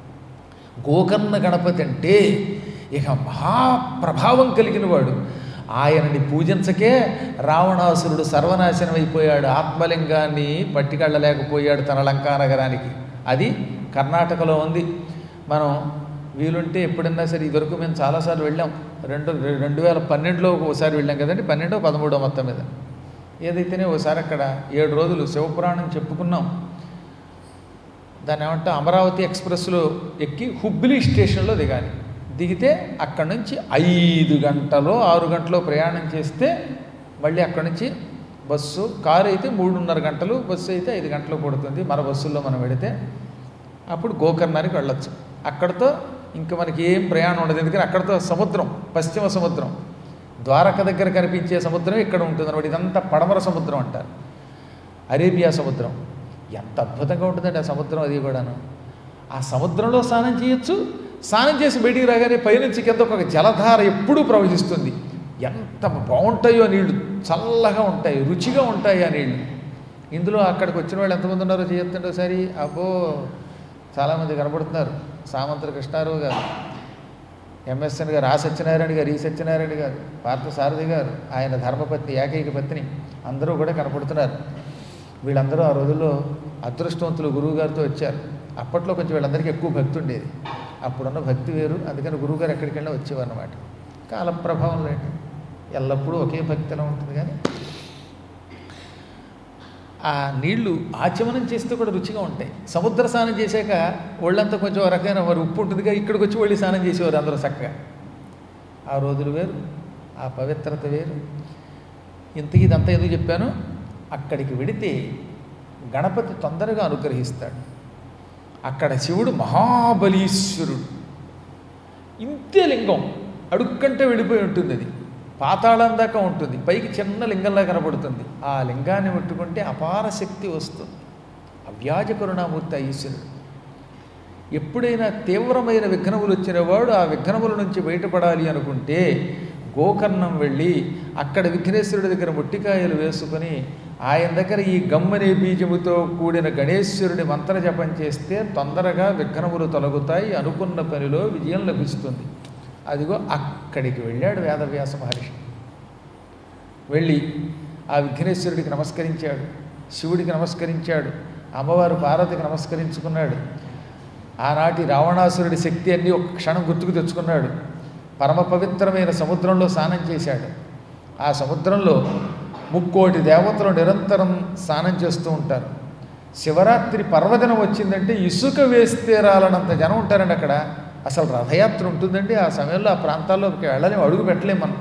గోకర్ణ గణపతి అంటే ఇక మహాప్రభావం కలిగిన వాడు ఆయనని పూజించకే రావణాసురుడు సర్వనాశనం అయిపోయాడు ఆత్మలింగాన్ని పట్టికెళ్ళలేకపోయాడు తన లంకా నగరానికి అది కర్ణాటకలో ఉంది మనం వీలుంటే ఎప్పుడన్నా సరే ఇదివరకు మేము చాలాసార్లు వెళ్ళాం రెండు రెండు వేల పన్నెండులో ఒకసారి వెళ్ళాం కదండి పన్నెండో పదమూడో మొత్తం మీద ఏదైతేనే ఒకసారి అక్కడ ఏడు రోజులు శివపురాణం చెప్పుకున్నాం దాన్ని ఏమంటే అమరావతి ఎక్స్ప్రెస్లో ఎక్కి హుబ్లీ స్టేషన్లో దిగాలి దిగితే అక్కడి నుంచి ఐదు గంటలో ఆరు గంటలో ప్రయాణం చేస్తే మళ్ళీ అక్కడి నుంచి బస్సు కారు అయితే మూడున్నర గంటలు బస్సు అయితే ఐదు గంటలు పడుతుంది మన బస్సుల్లో మనం వెడితే అప్పుడు గోకర్ణానికి వెళ్ళొచ్చు అక్కడితో ఇంకా మనకి ఏం ప్రయాణం ఉండదు ఎందుకంటే అక్కడితో సముద్రం పశ్చిమ సముద్రం ద్వారక దగ్గర కనిపించే సముద్రం ఇక్కడ ఉంటుంది అనమాట ఇదంతా పడమర సముద్రం అంటారు అరేబియా సముద్రం ఎంత అద్భుతంగా ఉంటుందండి ఆ సముద్రం అది కూడాను ఆ సముద్రంలో స్నానం చేయొచ్చు స్నానం చేసి బయటికి రాగానే పైనుంచి కింద ఒక జలధార ఎప్పుడూ ప్రవహిస్తుంది ఎంత బాగుంటాయో ఆ నీళ్లు చల్లగా ఉంటాయి రుచిగా ఉంటాయి ఆ నీళ్లు ఇందులో అక్కడికి వచ్చిన వాళ్ళు ఎంతమంది ఉన్నారో చేయొద్దండి ఒకసారి అబ్బో చాలామంది కనబడుతున్నారు సామంతుల కృష్ణారావు గారు ఎంఎస్ఎన్ గారు ఆ సత్యనారాయణ గారు ఈ సత్యనారాయణ గారు పార్థ సారథి గారు ఆయన ధర్మపత్ని ఏకైక పత్ని అందరూ కూడా కనపడుతున్నారు వీళ్ళందరూ ఆ రోజుల్లో అదృష్టవంతులు గురువు గారితో వచ్చారు అప్పట్లో కొంచెం వీళ్ళందరికీ ఎక్కువ భక్తి ఉండేది అప్పుడున్న భక్తి వేరు అందుకని గురువుగారు ఎక్కడికి వెళ్ళినా వచ్చేవారు అనమాట కాల ప్రభావం లేండి ఎల్లప్పుడూ ఒకే భక్తిలో ఉంటుంది కానీ ఆ నీళ్లు ఆచమనం చేస్తే కూడా రుచిగా ఉంటాయి సముద్ర స్నానం చేశాక ఒళ్ళంతా కొంచెం ఒక రకమైన మరి ఉప్పు ఉంటుందిగా ఇక్కడికి వచ్చి ఒళ్ళి స్నానం చేసేవారు అందరూ చక్కగా ఆ రోజులు వేరు ఆ పవిత్రత వేరు ఇంతకీ ఇదంతా ఎందుకు చెప్పాను అక్కడికి వెడితే గణపతి తొందరగా అనుగ్రహిస్తాడు అక్కడ శివుడు మహాబలీశ్వరుడు ఇంతే లింగం అడుక్కంటే వెళ్ళిపోయి ఉంటుంది అది పాతాళం దాకా ఉంటుంది పైకి చిన్న లింగంలా కనబడుతుంది ఆ లింగాన్ని ముట్టుకుంటే అపార శక్తి వస్తుంది అవ్యాజ కరుణామూర్తి ఆ ఈశ్వరుడు ఎప్పుడైనా తీవ్రమైన విఘ్నములు వచ్చినవాడు ఆ విఘ్నముల నుంచి బయటపడాలి అనుకుంటే గోకర్ణం వెళ్ళి అక్కడ విఘ్నేశ్వరుడి దగ్గర ముట్టికాయలు వేసుకొని ఆయన దగ్గర ఈ గమ్మనే బీజముతో కూడిన గణేశ్వరుడి మంత్ర జపం చేస్తే తొందరగా విఘ్నములు తొలగుతాయి అనుకున్న పనిలో విజయం లభిస్తుంది అదిగో అక్కడికి వెళ్ళాడు వేదవ్యాస మహర్షి వెళ్ళి ఆ విఘ్నేశ్వరుడికి నమస్కరించాడు శివుడికి నమస్కరించాడు అమ్మవారు పార్వతికి నమస్కరించుకున్నాడు ఆనాటి రావణాసురుడి శక్తి అన్నీ ఒక క్షణం గుర్తుకు తెచ్చుకున్నాడు పరమ పవిత్రమైన సముద్రంలో స్నానం చేశాడు ఆ సముద్రంలో ముక్కోటి దేవతలు నిరంతరం స్నానం చేస్తూ ఉంటారు శివరాత్రి పర్వదినం వచ్చిందంటే ఇసుక వేస్తే రాలనంత జనం ఉంటారండి అక్కడ అసలు రథయాత్ర ఉంటుందండి ఆ సమయంలో ఆ ప్రాంతాల్లోకి వెళ్ళలేము అడుగు పెట్టలేము మనం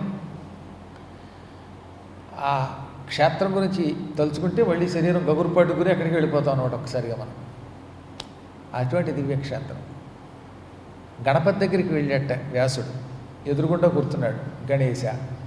ఆ క్షేత్రం గురించి తలుచుకుంటే మళ్ళీ శరీరం గగురుపాటు గురి అక్కడికి వెళ్ళిపోతాం అనమాట ఒకసారిగా మనం అటువంటి దివ్యక్షేత్రం గణపతి దగ్గరికి వెళ్ళేట వ్యాసుడు ఎదురుగుండా కూర్చున్నాడు గణేశ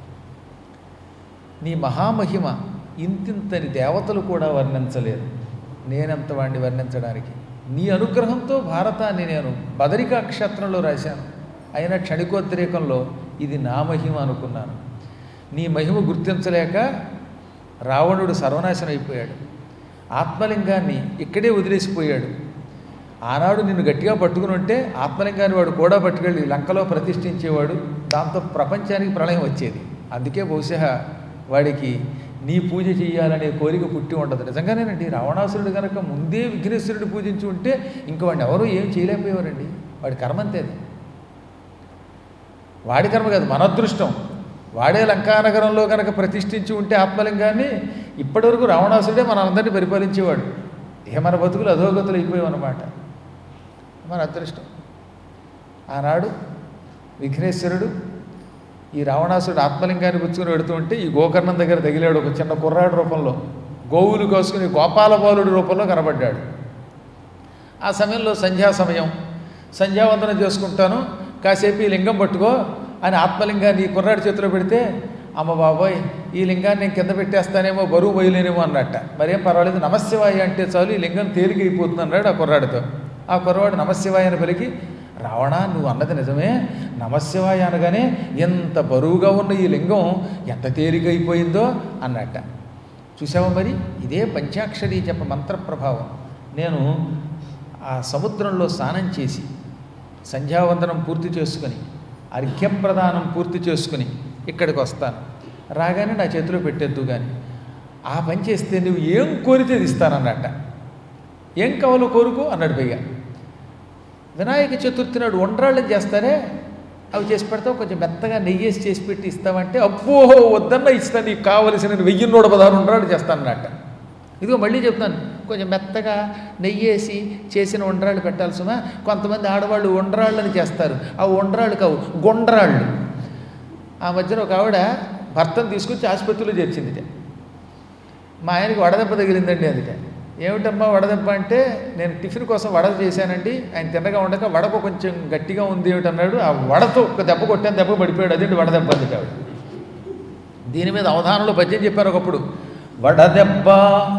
నీ మహామహిమ ఇంతింతని దేవతలు కూడా వర్ణించలేరు నేనెంత వాడిని వర్ణించడానికి నీ అనుగ్రహంతో భారతాన్ని నేను బదరికా క్షేత్రంలో రాశాను అయినా క్షణికోద్రేకంలో ఇది నా మహిమ అనుకున్నాను నీ మహిమ గుర్తించలేక రావణుడు సర్వనాశనం అయిపోయాడు ఆత్మలింగాన్ని ఇక్కడే వదిలేసిపోయాడు ఆనాడు నిన్ను గట్టిగా పట్టుకుని ఉంటే ఆత్మలింగాన్ని వాడు కూడా పట్టుకెళ్ళి లంకలో ప్రతిష్ఠించేవాడు దాంతో ప్రపంచానికి ప్రళయం వచ్చేది అందుకే బహుశా వాడికి నీ పూజ చేయాలనే కోరిక పుట్టి ఉండదు నిజంగానేనండి రావణాసురుడు కనుక ముందే విఘ్నేశ్వరుడు పూజించి ఉంటే ఇంక వాడిని ఎవరూ ఏం చేయలేకపోయేవారండి వాడి కర్మ అంతేది వాడి కర్మ కాదు మన అదృష్టం వాడే లంకానగరంలో కనుక ప్రతిష్ఠించి ఉంటే ఆత్మలింగాన్ని ఇప్పటివరకు రావణాసురుడే మన అందరినీ పరిపాలించేవాడు ఇక మన బతుకులు అధోగతులు అయిపోయామన్నమాట మన అదృష్టం ఆనాడు విఘ్నేశ్వరుడు ఈ రావణాసురుడు ఆత్మలింగాన్ని పుచ్చుకుని పెడుతూ ఉంటే ఈ గోకర్ణం దగ్గర తగిలాడు ఒక చిన్న కుర్రాడు రూపంలో గోవులు కోసుకుని గోపాలబాలుడి రూపంలో కనబడ్డాడు ఆ సమయంలో సంధ్యా సమయం సంధ్యావందనం చేసుకుంటాను కాసేపు ఈ లింగం పట్టుకో అని ఆత్మలింగాన్ని ఈ కుర్రాడి చేతిలో పెడితే అమ్మ బాబోయ్ ఈ లింగాన్ని నేను కింద పెట్టేస్తానేమో బరువు మొయ్యలేనేమో అన్నట్ట మరేం పర్వాలేదు నమశివాయ అంటే చాలు ఈ లింగం తేలికైపోతుంది అన్నాడు ఆ కుర్రాడితో ఆ కుర్రవాడు నమశివాయ అని పలికి రావణ నువ్వు అన్నది నిజమే నమశివాయ అనగానే ఎంత బరువుగా ఉన్న ఈ లింగం ఎంత తేలికైపోయిందో అన్నట్ట చూసావా మరి ఇదే పంచాక్షరి జప మంత్ర ప్రభావం నేను ఆ సముద్రంలో స్నానం చేసి సంధ్యావందనం పూర్తి చేసుకుని అర్ఘ్యప్రదానం పూర్తి చేసుకుని ఇక్కడికి వస్తాను రాగానే నా చేతిలో పెట్టేద్దు కానీ ఆ పని చేస్తే నువ్వు ఏం కోరితే అది ఇస్తానన్నట్ట ఏం కావాలో కోరుకో అన్నాడు పైగా వినాయక చతుర్థి నాడు వండ్రాళ్ళని చేస్తారే అవి చేసి పెడతావు కొంచెం మెత్తగా నెయ్యేసి చేసి పెట్టి ఇస్తామంటే అబ్బో వద్దన్న ఇస్తా నీకు కావలసిన వెయ్యి నూట పదహారు వండ్రాళ్ళు చేస్తానన్నట్ట ఇదిగో మళ్ళీ చెప్తాను కొంచెం మెత్తగా నెయ్యేసి చేసిన వండ్రాళ్ళు పెట్టాలి సుమా కొంతమంది ఆడవాళ్ళు వండ్రాళ్ళని చేస్తారు ఆ వండ్రాళ్ళు కావు గొండ్రాళ్ళు ఆ మధ్యన ఒక ఆవిడ భర్తను తీసుకొచ్చి ఆసుపత్రిలో చేర్చిందిట మా ఆయనకి వడదెబ్బ తగిలిందండి అదిట ఏమిటమ్మా వడదెబ్బ అంటే నేను టిఫిన్ కోసం వడ చేశానండి ఆయన తిన్నగా ఉండక వడకు కొంచెం గట్టిగా ఉంది ఏమిటన్నాడు ఆ వడతో ఒక దెబ్బ కొట్టాను దెబ్బ పడిపోయాడు అదేంటి వడదెబ్బ అందుకు ఆవిడ దీని మీద అవధానంలో పద్యం చెప్పారు ఒకప్పుడు వడదెబ్బ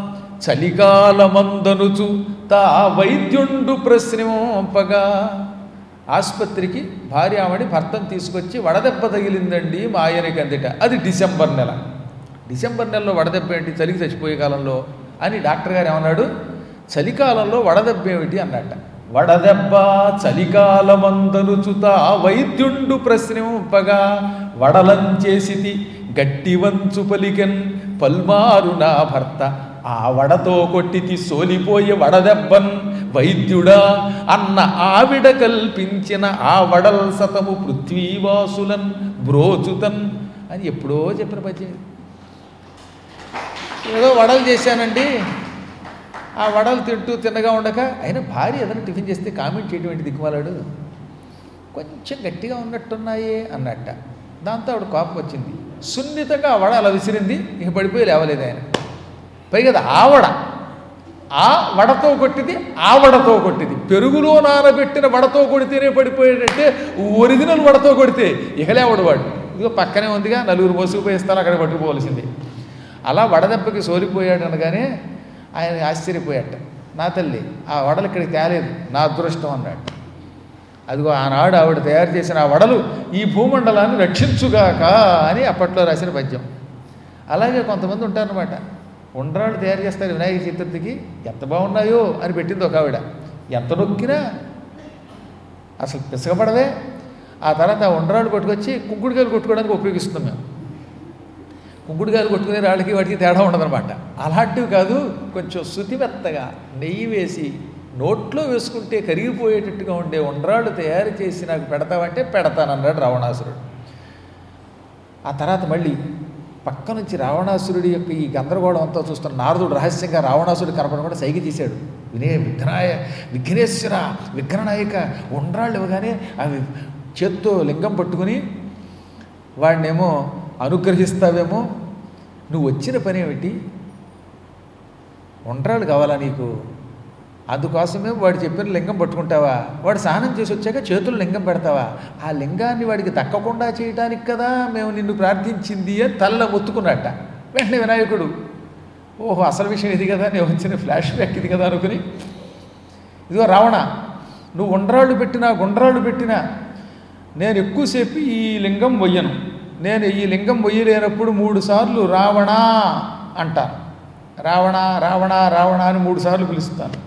చలికాలమందనుచు తా వైద్యుండు ప్రశ్నింపగా ఆసుపత్రికి భార్య ఆవిడ భర్తను తీసుకొచ్చి వడదెబ్బ తగిలిందండి మా ఆయనకి అందిట అది డిసెంబర్ నెల డిసెంబర్ నెలలో వడదెబ్బ ఏంటి చలికి చచ్చిపోయే కాలంలో అని డాక్టర్ గారు ఏమన్నాడు చలికాలంలో వడదెబ్బ ఏమిటి అన్నట్ట వడదెబ్బ చలికాలమందనుచుత వైద్యుండు ప్రశ్నింపగా వడలం చేసితి గట్టి వంచు పలికెన్ పల్మారు నా భర్త ఆ వడతో కొట్టితి సోలిపోయే వడదెబ్బన్ వైద్యుడా అన్న ఆవిడ కల్పించిన ఆ వడల్ సతము పృథ్వీవాసులన్ బ్రోచుతన్ అని ఎప్పుడో చెప్పిన పద్యం ఇది. ఏదో వడలు చేశానండి ఆ వడలు తింటూ తిన్నగా ఉండక అయినా భార్య ఏదైనా టిఫిన్ చేస్తే కామెంట్ చేయటువంటి దిక్కుమాలాడు కొంచెం గట్టిగా ఉన్నట్టున్నాయే అన్నట్ట దాంతో ఆవిడ కోపం వచ్చింది సున్నితంగా ఆ వడ అలా విసిరింది ఇక పడిపోయి లేవలేదు ఆయన పైగా అది ఆవడ ఆ వడతో కొట్టింది ఆ వడతో కొట్టింది పెరుగులో నానబెట్టిన వడతో కొడితేనే పడిపోయాడంటే ఒరిజినల్ వడతో కొడితే ఇకలేవడు వాడు ఇదిగో పక్కనే ఉందిగా నలుగురు మోసుకుపోయి ఇస్తాను అక్కడ పట్టుకుపోవలసింది అలా వడదెబ్బకి సోలిపోయాడు అనగానే ఆయన ఆశ్చర్యపోయాట నా తల్లి ఆ వడలు ఇక్కడికి తేలేదు నా అదృష్టం అన్నాడు అదిగో ఆనాడు ఆవిడ తయారు చేసిన ఆ వడలు ఈ భూమండలాన్ని రక్షించుగాక అని అప్పట్లో రాసిన పద్యం అలాగే కొంతమంది ఉంటారనమాట ఉండ్రాళ్ళు తయారు చేస్తారు వినాయక చతుర్థికి ఎంత బాగున్నాయో అని పెట్టింది ఒక ఆవిడ ఎంత నొక్కినా అసలు పిసగపడవే ఆ తర్వాత ఆ ఉండ్రాళ్ళు పట్టుకొచ్చి కుంకుడుకాయలు కొట్టుకోవడానికి ఉపయోగిస్తున్నాం మేము కుంకుడుకాయలు కొట్టుకునే రాళ్ళకి వాటికి తేడా ఉండదన్నమాట అలాంటివి కాదు కొంచెం శుతిమెత్తగా నెయ్యి వేసి నోట్లో వేసుకుంటే కరిగిపోయేటట్టుగా ఉండే ఉండ్రాళ్ళు తయారు చేసి నాకు పెడతావంటే పెడతానన్నాడు రావణాసురుడు ఆ తర్వాత మళ్ళీ పక్క నుంచి రావణాసురుడి యొక్క ఈ గందరగోళం అంతా చూస్తున్న నారదుడు రహస్యంగా రావణాసురుడు కనపడకుండా సైగ తీశాడు వినే విఘ్నాయ విఘ్నేశ్వర విఘ్ననాయక ఉండ్రాళ్ళు ఇవ్వగానే అవి చేత్తో లింగం పట్టుకుని వాడినేమో అనుగ్రహిస్తావేమో నువ్వు వచ్చిన పని ఏమిటి ఉండ్రాళ్ళు కావాలా నీకు అందుకోసమే వాడు చెప్పిన లింగం పట్టుకుంటావా వాడు స్నానం చేసి వచ్చాక చేతులు లింగం పెడతావా ఆ లింగాన్ని వాడికి దక్కకుండా చేయటానికి కదా మేము నిన్ను ప్రార్థించింది అని తల్ల మొత్తుకున్నట్ట వెంటనే వినాయకుడు ఓహో అసలు విషయం ఇది కదా నేను వచ్చిన ఫ్లాష్ బ్యాక్ ఇది కదా అనుకుని ఇదిగో రావణ నువ్వు ఉండ్రాళ్ళు పెట్టినా గుండ్రాళ్ళు పెట్టినా నేను ఎక్కువసేపు ఈ లింగం మొయ్యను నేను ఈ లింగం మొయ్యలేనప్పుడు మూడు సార్లు రావణ అంటాను రావణ రావణ రావణ అని మూడు సార్లు పిలుస్తాను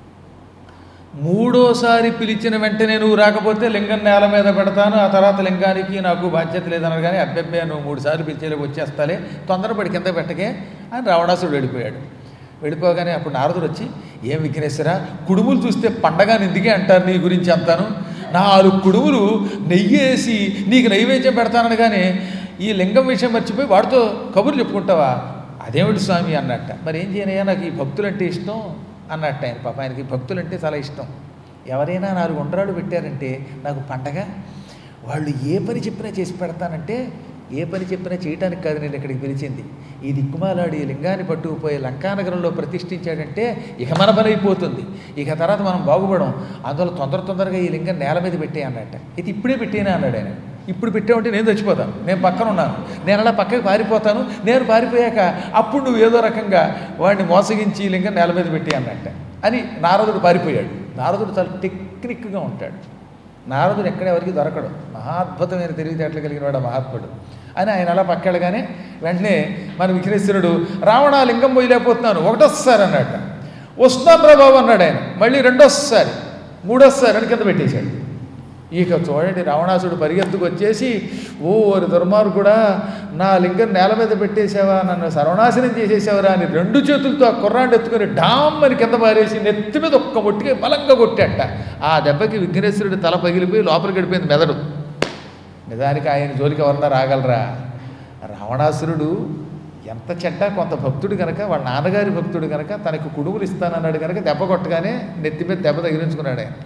మూడోసారి పిలిచిన వెంటనే నువ్వు రాకపోతే లింగం నేల మీద పెడతాను ఆ తర్వాత లింగానికి నాకు బాధ్యత లేదన్నారు కానీ అబ్బెబ్బే నువ్వు మూడు సార్లు పిలిచేలోకి వచ్చేస్తాలే తొందరపడి కింద పెట్టకే అని రావణాసుడు వెళ్ళిపోయాడు వెళ్ళిపోగానే అప్పుడు నారదుడు వచ్చి ఏం విఘ్నేశ్వరా కుడుములు చూస్తే పండగ నిందికే అంటారు నీ గురించి అంతాను నాలుగు కుడుములు నెయ్యేసి నీకు నైవేద్యం పెడతానని కానీ ఈ లింగం విషయం మర్చిపోయి వాడితో కబుర్లు చెప్పుకుంటావా అదేమిటి స్వామి అన్నట్ట మరి ఏం చేయనయ్యా నాకు ఈ భక్తులంటే ఇష్టం అన్నట్టు ఆయన పాప ఆయనకి భక్తులంటే చాలా ఇష్టం ఎవరైనా నాలుగు ఉండ్రాలు పెట్టారంటే నాకు పండగ వాళ్ళు ఏ పని చెప్పినా చేసి పెడతానంటే ఏ పని చెప్పినా చేయటానికి కాదు నేను ఇక్కడికి పిలిచింది ఈ దిక్కుమాలాడి ఈ లింగాన్ని పట్టుకుపోయి లంకానగరంలో ప్రతిష్ఠించాడంటే ఇక మన పని అయిపోతుంది ఇక తర్వాత మనం బాగుపడం అందువల్ల తొందర తొందరగా ఈ లింగం నేల మీద పెట్టే అన్నట్ట ఇది ఇప్పుడే పెట్టేనా అన్నాడు ఆయన ఇప్పుడు పెట్టామంటే నేను చచ్చిపోతాను నేను పక్కన ఉన్నాను నేను అలా పక్కకి పారిపోతాను నేను పారిపోయాక అప్పుడు నువ్వు ఏదో రకంగా వాడిని మోసగించి ఈ లింగం నేల మీద పెట్టి అన్నట్ట అని నారదుడు పారిపోయాడు నారదుడు చాలా టెక్నిక్గా ఉంటాడు నారదుడు ఎక్కడ ఎవరికి దొరకడు మహాద్భుతమైన తెలివితేటలు కలిగిన వాడు ఆ మహాత్ముడు అని ఆయన అలా పక్కెళ్ళగానే వెంటనే మన విఘ్నేశ్వరుడు రావణ లింగం పోయలేకపోతున్నాను ఒకటోసారి అన్నట్ట వస్తున్నాం రా బాబు అన్నాడు ఆయన మళ్ళీ రెండోసారి మూడోసారి అని కింద పెట్టేశాడు ఇక చూడండి రావణాసుడు పరిగెత్తుకు వచ్చేసి ఓ ఓరి దుర్మార్గుడా నా లింగం నేల మీద పెట్టేశావా నన్ను సర్వనాశనం చేసేసావరా అని రెండు చేతులతో ఆ కుర్రాన్ని ఎత్తుకొని డామ్ అని కింద పారేసి నెత్తి మీద ఒక్క మొట్టికి బలంగా కొట్టాట ఆ దెబ్బకి విఘ్నేశ్వరుడి తల పగిలిపోయి లోపలికి గడిపోయింది మెదడు నిజానికి ఆయన జోలికి ఎవరన్నా రాగలరా రావణాసురుడు ఎంత చెడ్డ కొంత భక్తుడు కనుక వాళ్ళ నాన్నగారి భక్తుడు కనుక తనకు కుడుములు ఇస్తానన్నాడు కనుక దెబ్బ కొట్టగానే నెత్తి మీద దెబ్బ తగిలించుకున్నాడు ఆయన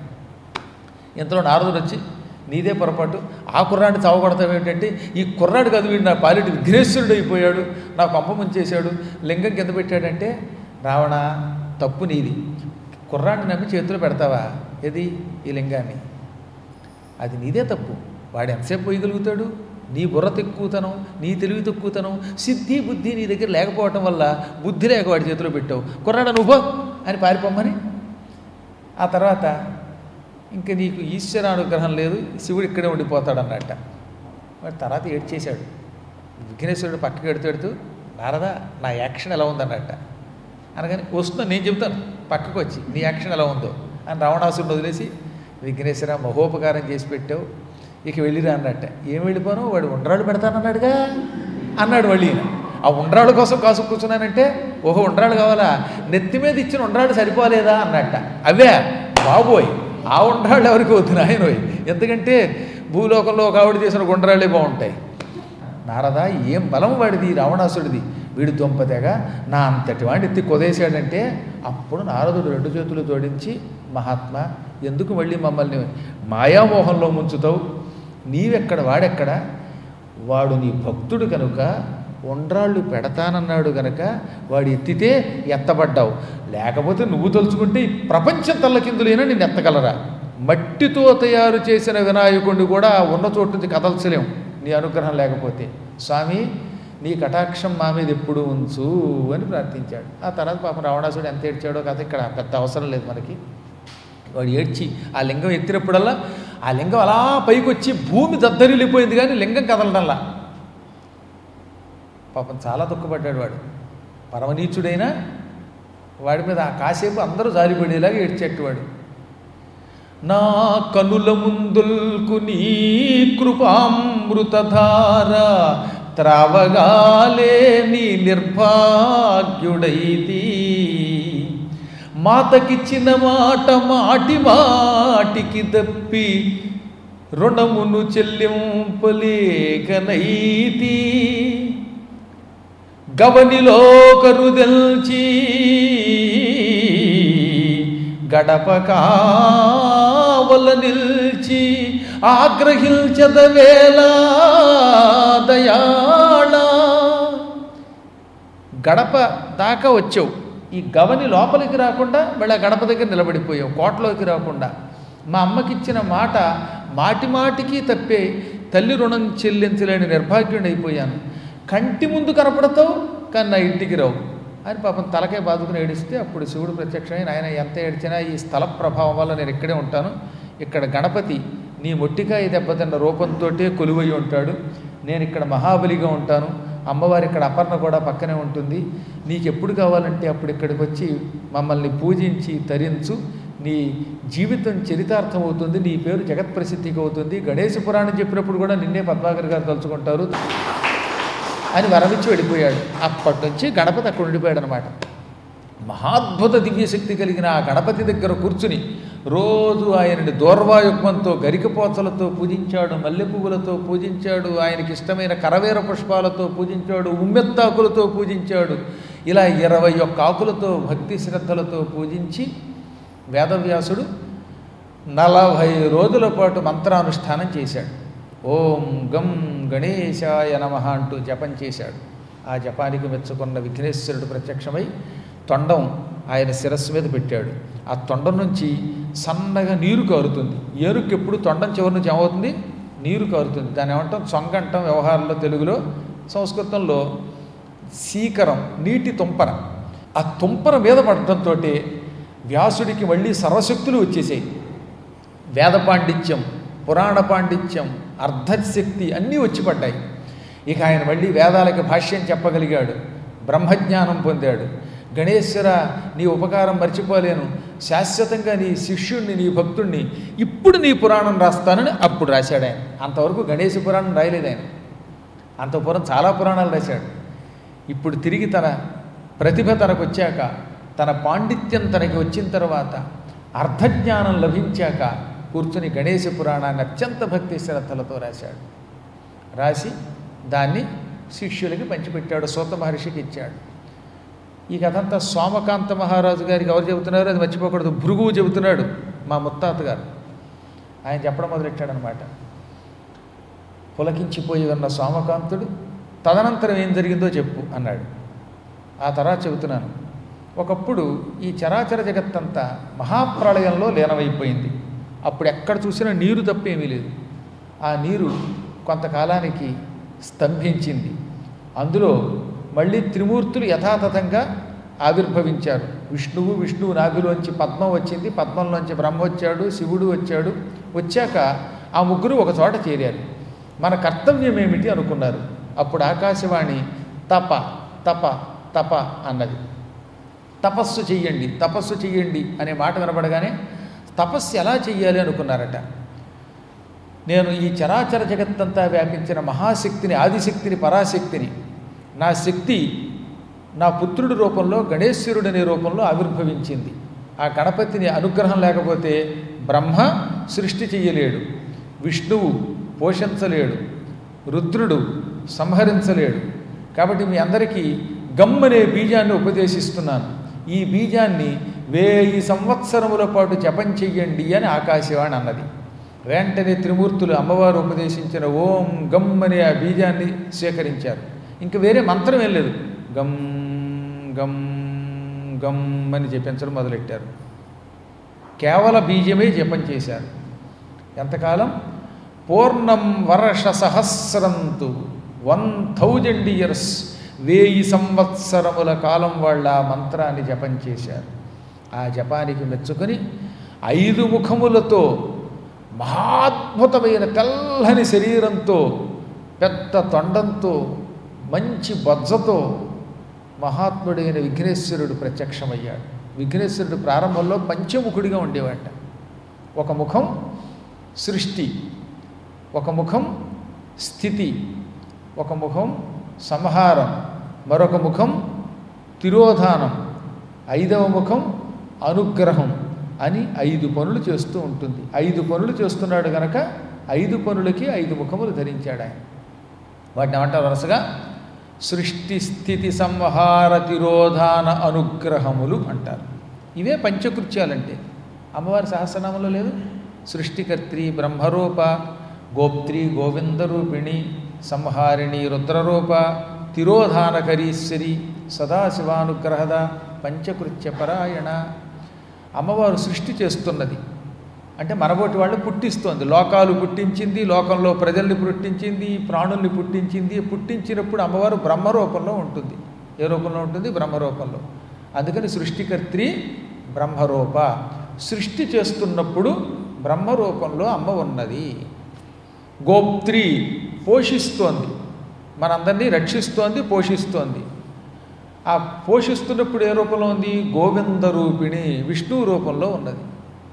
ఇంతలో నారదుడు వచ్చి నీదే పొరపాటు ఆ కుర్రాడిని చావగొడతావు ఏంటంటే ఈ కుర్రాడు కాదు వీడు నా పాలిటి విఘ్నేశ్వరుడు అయిపోయాడు నా కొంప ముంచేశాడు లింగం కింద పెట్టాడంటే రావణ తప్పు నీది కుర్రాడిని నమ్మి చేతిలో పెడతావా ఏది ఈ లింగాన్ని అది నీదే తప్పు వాడు ఎంతసేపు పోయగలుగుతాడు నీ బుర్ర తక్కువతనం నీ తెలివి తక్కువతనం సిద్ధి బుద్ధి నీ దగ్గర లేకపోవటం వల్ల బుద్ధి లేక వాడి చేతిలో పెట్టావు కుర్రాడు నువ్వు అని పారిపోమ్మని ఆ తర్వాత ఇంకా నీకు ఈశ్వర అనుగ్రహం లేదు శివుడు ఇక్కడే ఉండిపోతాడు అన్నట్ట వాడు తర్వాత ఏడ్చేశాడు విఘ్నేశ్వరుడు పక్కకి ఎడుతూ ఎడుతూ నారదా నా యాక్షన్ ఎలా ఉందన్నట్ట అనగానే వస్తున్నా నేను చెబుతాను పక్కకు వచ్చి నీ యాక్షన్ ఎలా ఉందో అని రావణాసురుడు వదిలేసి విఘ్నేశ్వర మహోపకారం చేసి పెట్టావు ఇక వెళ్ళిరా అన్నట్ట ఏం వెళ్ళిపోను వాడు ఉండ్రాళ్ళు పెడతానన్నాడుగా అన్నాడు మళ్ళీ ఈయన. ఆ ఉండ్రాళ్ళ కోసం కాసు కూర్చున్నానంటే ఓహో ఉండ్రాళ్ళు కావాలా నెత్తి మీద ఇచ్చిన ఉండ్రాళ్ళు సరిపోలేదా అన్నట్ట అవే బాబోయ్ ఆ ఉండ్రాళ్ళు ఎవరికి వద్దు నాయనోయ్ ఎందుకంటే భూలోకంలో ఒక ఆవిడ చేసిన గుండ్రాళ్ళే బాగుంటాయి నారదా ఏం బలం వాడిది రావణాసుడిది వీడు దొంపతేగా నా అంతటి వాడిని ఎత్తి కొదేశాడంటే అప్పుడు నారదుడు రెండు చేతులు జోడించి మహాత్మా ఎందుకు మళ్ళీ మమ్మల్ని మాయామోహంలో ముంచుతావు నీవెక్కడ వాడెక్కడ వాడు నీ భక్తుడు కనుక ఉండ్రాళ్ళు పెడతానన్నాడు గనక వాడు ఎత్తితే ఎత్తబడ్డావు లేకపోతే నువ్వు తలుచుకుంటే ఈ ప్రపంచం తల్లకిందులైనా నిన్ను ఎత్తగలరా మట్టితో తయారు చేసిన వినాయకుడిని కూడా ఉన్న చోటు నుంచి కదల్చలేం నీ అనుగ్రహం లేకపోతే స్వామి నీ కటాక్షం మా మీద ఎప్పుడు ఉంచు అని ప్రార్థించాడు ఆ తర్వాత పాపం రావణాసుడు ఎంత ఏడ్చాడో కథ ఇక్కడ పెద్ద అవసరం లేదు మనకి వాడు ఏడ్చి ఆ లింగం ఎత్తినప్పుడల్లా ఆ లింగం అలా పైకి వచ్చి భూమి దద్దరిల్లిపోయింది కానీ లింగం కదలడంలా పాపం చాలా దుఃఖపడ్డాడు వాడు పరమనీచుడైనా వాడి మీద ఆ కాసేపు అందరూ జారిపడేలాగా ఏడ్చేట్టువాడు నా కనుల ముందుల్కు నీ కృపామృతధార త్రావగాలే నీ నిర్భాగ్యుడైతి మాతకిచ్చిన మాట మాటి మాటికి దప్పి రుణమును చెల్లింపలేకనైతి గవనిలో కరుదెల్చి గడప కావల నిల్చి ఆగ్రహించదవేళ దయాళ గడప దాకా వచ్చావు ఈ గవని లోపలికి రాకుండా మళ్ళీ ఆ గడప దగ్గర నిలబడిపోయావు కోటలోకి రాకుండా మా అమ్మకిచ్చిన మాట మాటి మాటికి తప్పే తల్లి రుణం చెల్లించలేని నిర్భాగ్యుని అయిపోయాను కంటి ముందు కనపడతావు కానీ నా ఇంటికి రావు అని పాపం తలకే బాదుకుని ఏడిస్తే అప్పుడు శివుడు ప్రత్యక్షమై ఆయన ఎంత ఏడ్చినా ఈ స్థల ప్రభావం వల్ల నేను ఇక్కడే ఉంటాను ఇక్కడ గణపతి నీ మొట్టికాయ దెబ్బతిన్న రూపంతోటే కొలువై ఉంటాడు నేను ఇక్కడ మహాబలిగా ఉంటాను అమ్మవారి ఇక్కడ అపర్ణ కూడా పక్కనే ఉంటుంది నీకు ఎప్పుడు కావాలంటే అప్పుడు ఇక్కడికి వచ్చి మమ్మల్ని పూజించి తరించు నీ జీవితం చరితార్థం అవుతుంది నీ పేరు జగత్ ప్రసిద్ధికి అవుతుంది గణేశ పురాణం చెప్పినప్పుడు కూడా నిన్నే పద్మాకర్ గారు తలుచుకుంటారు అని వరమిచ్చి వెళ్ళిపోయాడు అప్పటి నుంచి గణపతి అక్కడ ఉండిపోయాడు అనమాట మహాద్భుత దివ్యశక్తి కలిగిన ఆ గణపతి దగ్గర కూర్చుని రోజు ఆయనని దూర్వాయుగ్మంతో గరికపోతలతో పూజించాడు మల్లె పువ్వులతో పూజించాడు ఆయనకి ఇష్టమైన కరవేర పుష్పాలతో పూజించాడు ఉమ్మెత్తాకులతో పూజించాడు ఇలా ఇరవై ఒక్క ఆకులతో భక్తి శ్రద్ధలతో పూజించి వేదవ్యాసుడు నలభై రోజుల పాటు మంత్రానుష్ఠానం చేశాడు ఓం గం గణేశాయ నమ అంటూ జపం చేశాడు ఆ జపానికి మెచ్చుకున్న విఘ్నేశ్వరుడు ప్రత్యక్షమై తొండం ఆయన శిరస్సు మీద పెట్టాడు ఆ తొండం నుంచి సన్నగా నీరు కారుతుంది ఏరుకు ఎప్పుడు తొండం చివరి నుంచి ఏమవుతుంది నీరు కారుతుంది దాన్ని ఏమంటాం సొంగ అంటాం వ్యవహారంలో తెలుగులో సంస్కృతంలో సీకరం నీటి తుంపర ఆ తుంపర మీద పడటంతో వ్యాసుడికి మళ్ళీ సర్వశక్తులు వచ్చేసాయి వేద పాండిత్యం పురాణ పాండిత్యం అర్ధశక్తి అన్నీ వచ్చి పడ్డాయి ఇక ఆయన మళ్ళీ వేదాలకి భాష్యం చెప్పగలిగాడు బ్రహ్మజ్ఞానం పొందాడు గణేశ్వర నీ ఉపకారం మర్చిపోలేను శాశ్వతంగా నీ శిష్యుణ్ణి నీ భక్తుణ్ణి ఇప్పుడు నీ పురాణం రాస్తానని అప్పుడు రాశాడు ఆయన అంతవరకు గణేశ పురాణం రాయలేదు ఆయన అంత పూర్వం చాలా పురాణాలు రాశాడు ఇప్పుడు తిరిగి తన ప్రతిభ తనకు వచ్చాక తన పాండిత్యం తనకి వచ్చిన తర్వాత అర్ధజ్ఞానం లభించాక కూర్చుని గణేశ పురాణాన్ని అత్యంత భక్తి శ్రద్ధలతో రాశాడు రాసి దాన్ని శిష్యులకి పంచిపెట్టాడు సూత మహర్షికి ఇచ్చాడు ఈ కథంతా సోమకాంత మహారాజు గారికి ఎవరు చెబుతున్నారు అది మర్చిపోకూడదు భృగువు చెబుతున్నాడు మా ముత్తాత గారు ఆయన చెప్పడం మొదలెట్టాడనమాట పులకించిపోయి ఉన్న సోమకాంతుడు తదనంతరం ఏం జరిగిందో చెప్పు అన్నాడు ఆ తర్వాత చెబుతున్నాను ఒకప్పుడు ఈ చరాచర జగత్తంతా మహాప్రళయంలో లీనమైపోయింది అప్పుడు ఎక్కడ చూసినా నీరు తప్పేమీ లేదు ఆ నీరు కొంతకాలానికి స్తంభించింది అందులో మళ్ళీ త్రిమూర్తులు యథాతథంగా ఆవిర్భవించారు విష్ణువు విష్ణువు నాభిలోంచి పద్మం వచ్చింది పద్మంలోంచి బ్రహ్మ వచ్చాడు శివుడు వచ్చాడు వచ్చాక ఆ ముగ్గురు ఒక చోట చేరారు మన కర్తవ్యం ఏమిటి అనుకున్నారు అప్పుడు ఆకాశవాణి తప తప తప అన్నది తపస్సు చెయ్యండి తపస్సు చెయ్యండి అనే మాట వినపడగానే తపస్సు ఎలా చెయ్యాలి అనుకున్నారట నేను ఈ చరాచర జగత్తంతా వ్యాపించిన మహాశక్తిని ఆదిశక్తిని పరాశక్తిని నా శక్తి నా పుత్రుడి రూపంలో గణేశ్వరుడు అనే రూపంలో ఆవిర్భవించింది ఆ గణపతిని అనుగ్రహం లేకపోతే బ్రహ్మ సృష్టి చెయ్యలేడు విష్ణువు పోషించలేడు రుద్రుడు సంహరించలేడు కాబట్టి మీ అందరికీ గమ్ అనే బీజాన్ని ఉపదేశిస్తున్నాను ఈ బీజాన్ని వేయి సంవత్సరముల పాటు జపం చెయ్యండి అని ఆకాశవాణి అన్నది వెంటనే త్రిమూర్తులు అమ్మవారు ఉపదేశించిన ఓం గమ్ అనే ఆ బీజాన్ని స్వీకరించారు ఇంక వేరే మంత్రం ఏం లేదు గమ్ గమ్ గమ్ అని జపించడం మొదలెట్టారు కేవల బీజమే జపం చేశారు ఎంతకాలం పూర్ణం వర్ష సహస్రంతు వన్ థౌజండ్ ఇయర్స్ వేయి సంవత్సరముల కాలం వాళ్ళ ఆ మంత్రాన్ని జపం చేశారు ఆ జపానికి మెచ్చుకొని ఐదు ముఖములతో మహాద్భుతమైన తెల్లని శరీరంతో పెద్ద తొండంతో మంచి బొజ్జతో మహాత్ముడైన విఘ్నేశ్వరుడు ప్రత్యక్షమయ్యాడు విఘ్నేశ్వరుడు ప్రారంభంలో పంచముఖుడిగా ఉండేవాట ఒక ముఖం సృష్టి ఒక ముఖం స్థితి ఒక ముఖం సంహారం మరొక ముఖం తిరోధానం ఐదవ ముఖం అనుగ్రహం అని ఐదు పనులు చేస్తూ ఉంటుంది ఐదు పనులు చేస్తున్నాడు గనక ఐదు పనులకి ఐదు ముఖములు ధరించాడు ఆయన వాటిని ఏమంటారు వరుసగా సృష్టి స్థితి సంహార తిరోధాన అనుగ్రహములు అంటారు ఇవే పంచకృత్యాలంటే అమ్మవారి సహస్రనామంలో లేదు సృష్టికర్త్రి బ్రహ్మరూప గోప్త్రి గోవిందరూపిణి సంహారిణి రుద్రరూప తిరోధానకరీశ్వరి సదాశివానుగ్రహద పంచకృత్య పరాయణ అమ్మవారు సృష్టి చేస్తున్నది అంటే మనబోటి వాళ్ళు పుట్టిస్తోంది లోకాలు పుట్టించింది లోకంలో ప్రజల్ని పుట్టించింది ప్రాణుల్ని పుట్టించింది పుట్టించినప్పుడు అమ్మవారు బ్రహ్మరూపంలో ఉంటుంది ఏ రూపంలో ఉంటుంది బ్రహ్మరూపంలో అందుకని సృష్టికర్త్రి బ్రహ్మరూప సృష్టి చేస్తున్నప్పుడు బ్రహ్మరూపంలో అమ్మ ఉన్నది గోప్త్రి పోషిస్తోంది మనందరినీ రక్షిస్తోంది పోషిస్తోంది ఆ పోషిస్తున్నప్పుడు ఏ రూపంలో ఉంది గోవింద రూపిణి విష్ణు రూపంలో ఉన్నది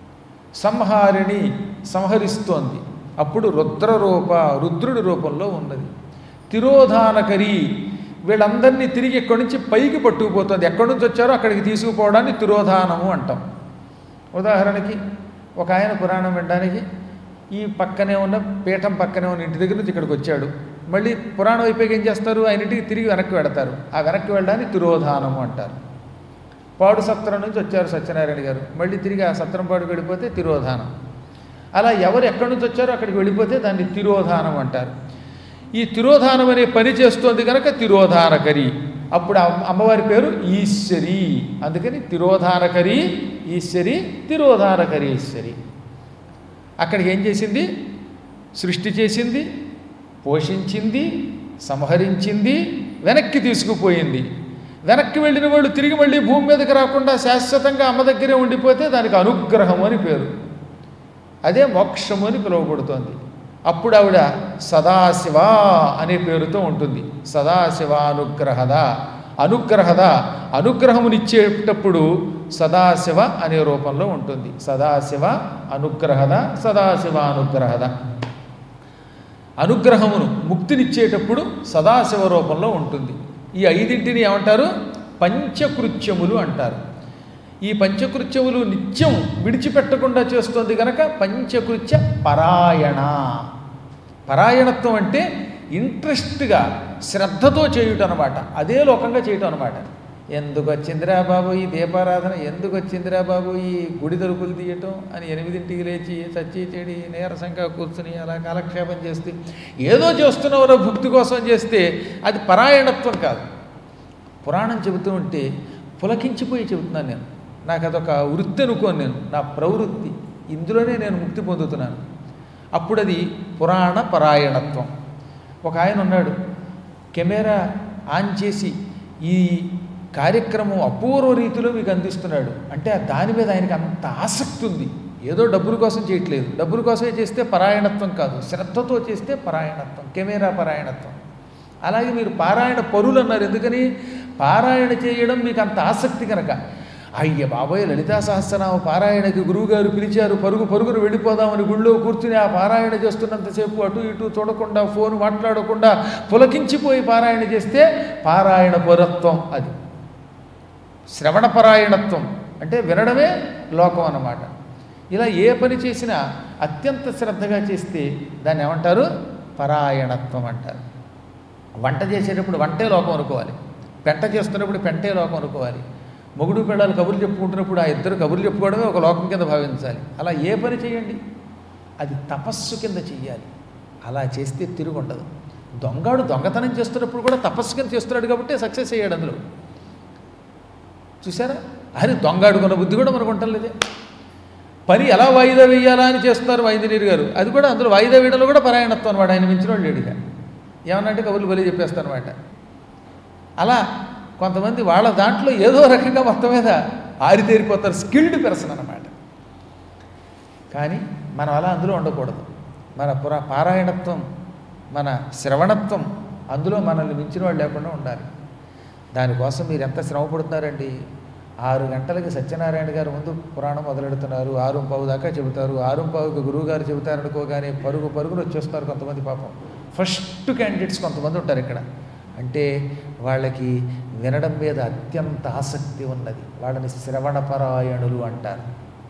సంహారిణి సంహరిస్తోంది అప్పుడు రుద్రరూప రుద్రుడి రూపంలో ఉన్నది తిరోధానకరి వీళ్ళందరినీ తిరిగి ఎక్కడి నుంచి పైకి పట్టుకుపోతుంది ఎక్కడి నుంచి వచ్చారో అక్కడికి తీసుకుపోవడాన్ని తిరోధానము అంటాం ఉదాహరణకి ఒక ఆయన పురాణం వినడానికి ఈ పక్కనే ఉన్న పీఠం పక్కనే ఉన్న ఇంటి దగ్గర నుంచి ఇక్కడికి వచ్చాడు మళ్ళీ పురాణం అయిపోయి ఏం చేస్తారు ఆయన ఇంటికి తిరిగి వెనక్కి వెడతారు ఆ వెనక్కి వెళ్ళడాన్ని తిరోధానము అంటారు పాడు సత్రం నుంచి వచ్చారు సత్యనారాయణ గారు మళ్ళీ తిరిగి ఆ సత్రం పాడుకు వెళ్ళిపోతే తిరోధానం అలా ఎవరు ఎక్కడి నుంచి వచ్చారో అక్కడికి వెళ్ళిపోతే దాన్ని తిరోధానం అంటారు ఈ తిరోధానం అనే పని చేస్తోంది కనుక తిరోధానకరి అప్పుడు అమ్మ- అమ్మవారి పేరు ఈశ్వరి అందుకని తిరోధానకరి ఈశ్వరి తిరోధానకరి ఈశ్వరి అక్కడికి ఏం చేసింది సృష్టి చేసింది పోషించింది సంహరించింది వెనక్కి తీసుకుపోయింది వెనక్కి వెళ్ళిన వాళ్ళు తిరిగి మళ్ళీ భూమి మీదకి రాకుండా శాశ్వతంగా అమ్మ దగ్గరే ఉండిపోతే దానికి అనుగ్రహం అని పేరు అదే మోక్షము అని పిలువబడుతోంది అప్పుడు ఆవిడ సదాశివ అనే పేరుతో ఉంటుంది సదాశివానుగ్రహద అనుగ్రహద అనుగ్రహమునిచ్చేటప్పుడు సదాశివ అనే రూపంలో ఉంటుంది సదాశివ అనుగ్రహద సదాశివానుగ్రహద అనుగ్రహమును ముక్తినిచ్చేటప్పుడు సదాశివ రూపంలో ఉంటుంది ఈ ఐదింటిని ఏమంటారు పంచకృత్యములు అంటారు ఈ పంచకృత్యములు నిత్యం విడిచిపెట్టకుండా చేస్తుంది కనుక పంచకృత్య పరాయణ పరాయణత్వం అంటే ఇంట్రెస్ట్గా శ్రద్ధతో చేయుట అనమాట అదే లోకంగా చేయటం అనమాట ఎందుకు వచ్చిందిరా బాబు ఈ దీపారాధన ఎందుకు వచ్చిందిరా బాబు ఈ గుడి తలుపులు తీయటం అని ఎనిమిదింటికి లేచి చచ్చి చెడి నీరసంగా కూర్చుని అలా కాలక్షేపం చేస్తే ఏదో చేస్తున్నవారో భుక్తి కోసం చేస్తే అది పరాయణత్వం కాదు పురాణం చెబుతూ ఉంటే పులకించిపోయి చెబుతున్నాను నేను నాకు అదొక వృత్తి అనుకోను నేను నా ప్రవృత్తి ఇందులోనే నేను ముక్తి పొందుతున్నాను అప్పుడు అది పురాణ పరాయణత్వం ఒక ఆయన ఉన్నాడు కెమెరా ఆన్ చేసి ఈ కార్యక్రమం అపూర్వ రీతిలో మీకు అందిస్తున్నాడు అంటే ఆ దాని మీద ఆయనకి అంత ఆసక్తి ఉంది ఏదో డబ్బుల కోసం చేయట్లేదు డబ్బుల కోసమే చేస్తే పరాయణత్వం కాదు శ్రద్ధతో చేస్తే పరాయణత్వం కెమెరా పరాయణత్వం అలాగే మీరు పారాయణ పరులు అన్నారు ఎందుకని పారాయణ చేయడం మీకు అంత ఆసక్తి కనుక అయ్య బాబోయ్ లలితా సహస్రనామ పారాయణకి గురువుగారు పిలిచారు పరుగు పరుగును వెళ్ళిపోదామని గుళ్ళో కూర్చుని ఆ పారాయణ చేస్తున్నంతసేపు అటు ఇటు చూడకుండా ఫోన్ మాట్లాడకుండా పులకించిపోయి పారాయణ చేస్తే పారాయణ పరత్వం అది శ్రవణపరాయణత్వం అంటే వినడమే లోకం అన్నమాట ఇలా ఏ పని చేసినా అత్యంత శ్రద్ధగా చేస్తే దాన్ని ఏమంటారు పరాయణత్వం అంటారు వంట చేసేటప్పుడు వంటే లోకం అనుకోవాలి పెంట చేస్తున్నప్పుడు పెంటే లోకం అనుకోవాలి మొగుడు పిల్లలు కబుర్లు చెప్పుకుంటున్నప్పుడు ఆ ఇద్దరు కబుర్లు చెప్పుకోవడమే ఒక లోకం కింద భావించాలి అలా ఏ పని చేయండి అది తపస్సు కింద చెయ్యాలి అలా చేస్తే తిరుగు ఉండదు దొంగాడు దొంగతనం చేస్తున్నప్పుడు కూడా తపస్సు కింద చేస్తున్నాడు కాబట్టి సక్సెస్ అయ్యాడు అందులో చూసారా అది దొంగ అడుగున్న బుద్ధి కూడా మనకు ఉండలేదే పని ఎలా వాయిదా వేయాలా అని చేస్తున్నారు వైద్యనీరు గారు అది కూడా అందులో వాయిదా వేయడంలో కూడా పరాయణత్వం అనమాట ఆయన మించిన వాళ్ళు లేడుగా ఏమన్నంటే కబుర్లు బలి చెప్పేస్తారనమాట అలా కొంతమంది వాళ్ళ దాంట్లో ఏదో రకంగా మొత్తం మీద ఆరితేరిపోతారు స్కిల్డ్ పెర్సన్ అనమాట కానీ మనం అలా అందులో ఉండకూడదు మన పురా పారాయణత్వం మన శ్రవణత్వం అందులో మనల్ని మించిన వాళ్ళు లేకుండా ఉండాలి దానికోసం మీరు ఎంత శ్రమ పడుతున్నారండి ఆరు గంటలకి సత్యనారాయణ గారు ముందు పురాణం మొదలెడుతున్నారు ఆరు పావు దాకా చెబుతారు ఆరు పావుకి గురువు గారు చెబుతారు అనుకోగానే పరుగు పరుగులు వచ్చేస్తారు కొంతమంది పాపం ఫస్ట్ క్యాండిడేట్స్ కొంతమంది ఉంటారు ఇక్కడ అంటే వాళ్ళకి వినడం మీద అత్యంత ఆసక్తి ఉన్నది వాళ్ళని శ్రవణపరాయణులు అంటారు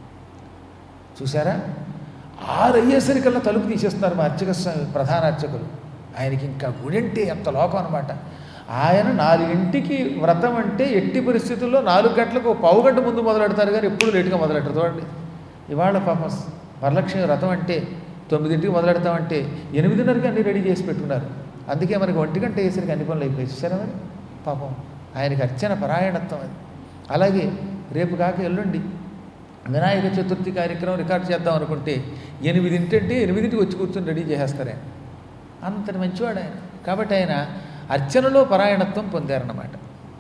చూసారా ఆరు అయ్యేసరికల్లా తలుపు తీసేస్తున్నారు మా అర్చక స్వామి ప్రధాన అర్చకులు ఆయనకి ఇంకా గుడి అంటే ఎంత లోకం అనమాట ఆయన నాలుగింటికి వ్రతం అంటే ఎట్టి పరిస్థితుల్లో నాలుగు గంటలకు ఒక పావు గంట ముందు మొదలెడతారు కానీ ఎప్పుడు లేటుగా మొదలెడతారు చూడండి ఇవాళ పాపం వరలక్ష్మి వ్రతం అంటే తొమ్మిదింటికి మొదలెడతామంటే ఎనిమిదిన్నరకి అన్ని రెడీ చేసి పెట్టుకున్నారు అందుకే మనకి ఒంటి గంట వేసరికి అన్ని పనులు అయిపోయి చూసారా మరి పాపం ఆయనకి అర్చన పరాయణత్వం అది అలాగే రేపు కాక ఎల్లుండి వినాయక చతుర్థి కార్యక్రమం రికార్డ్ చేద్దాం అనుకుంటే ఎనిమిదింటంటే ఎనిమిదింటికి వచ్చి కూర్చొని రెడీ చేసేస్తారు ఆయన అంతటి మంచివాడు ఆయన కాబట్టి ఆయన అర్చనలో పరాయణత్వం పొందారన్నమాట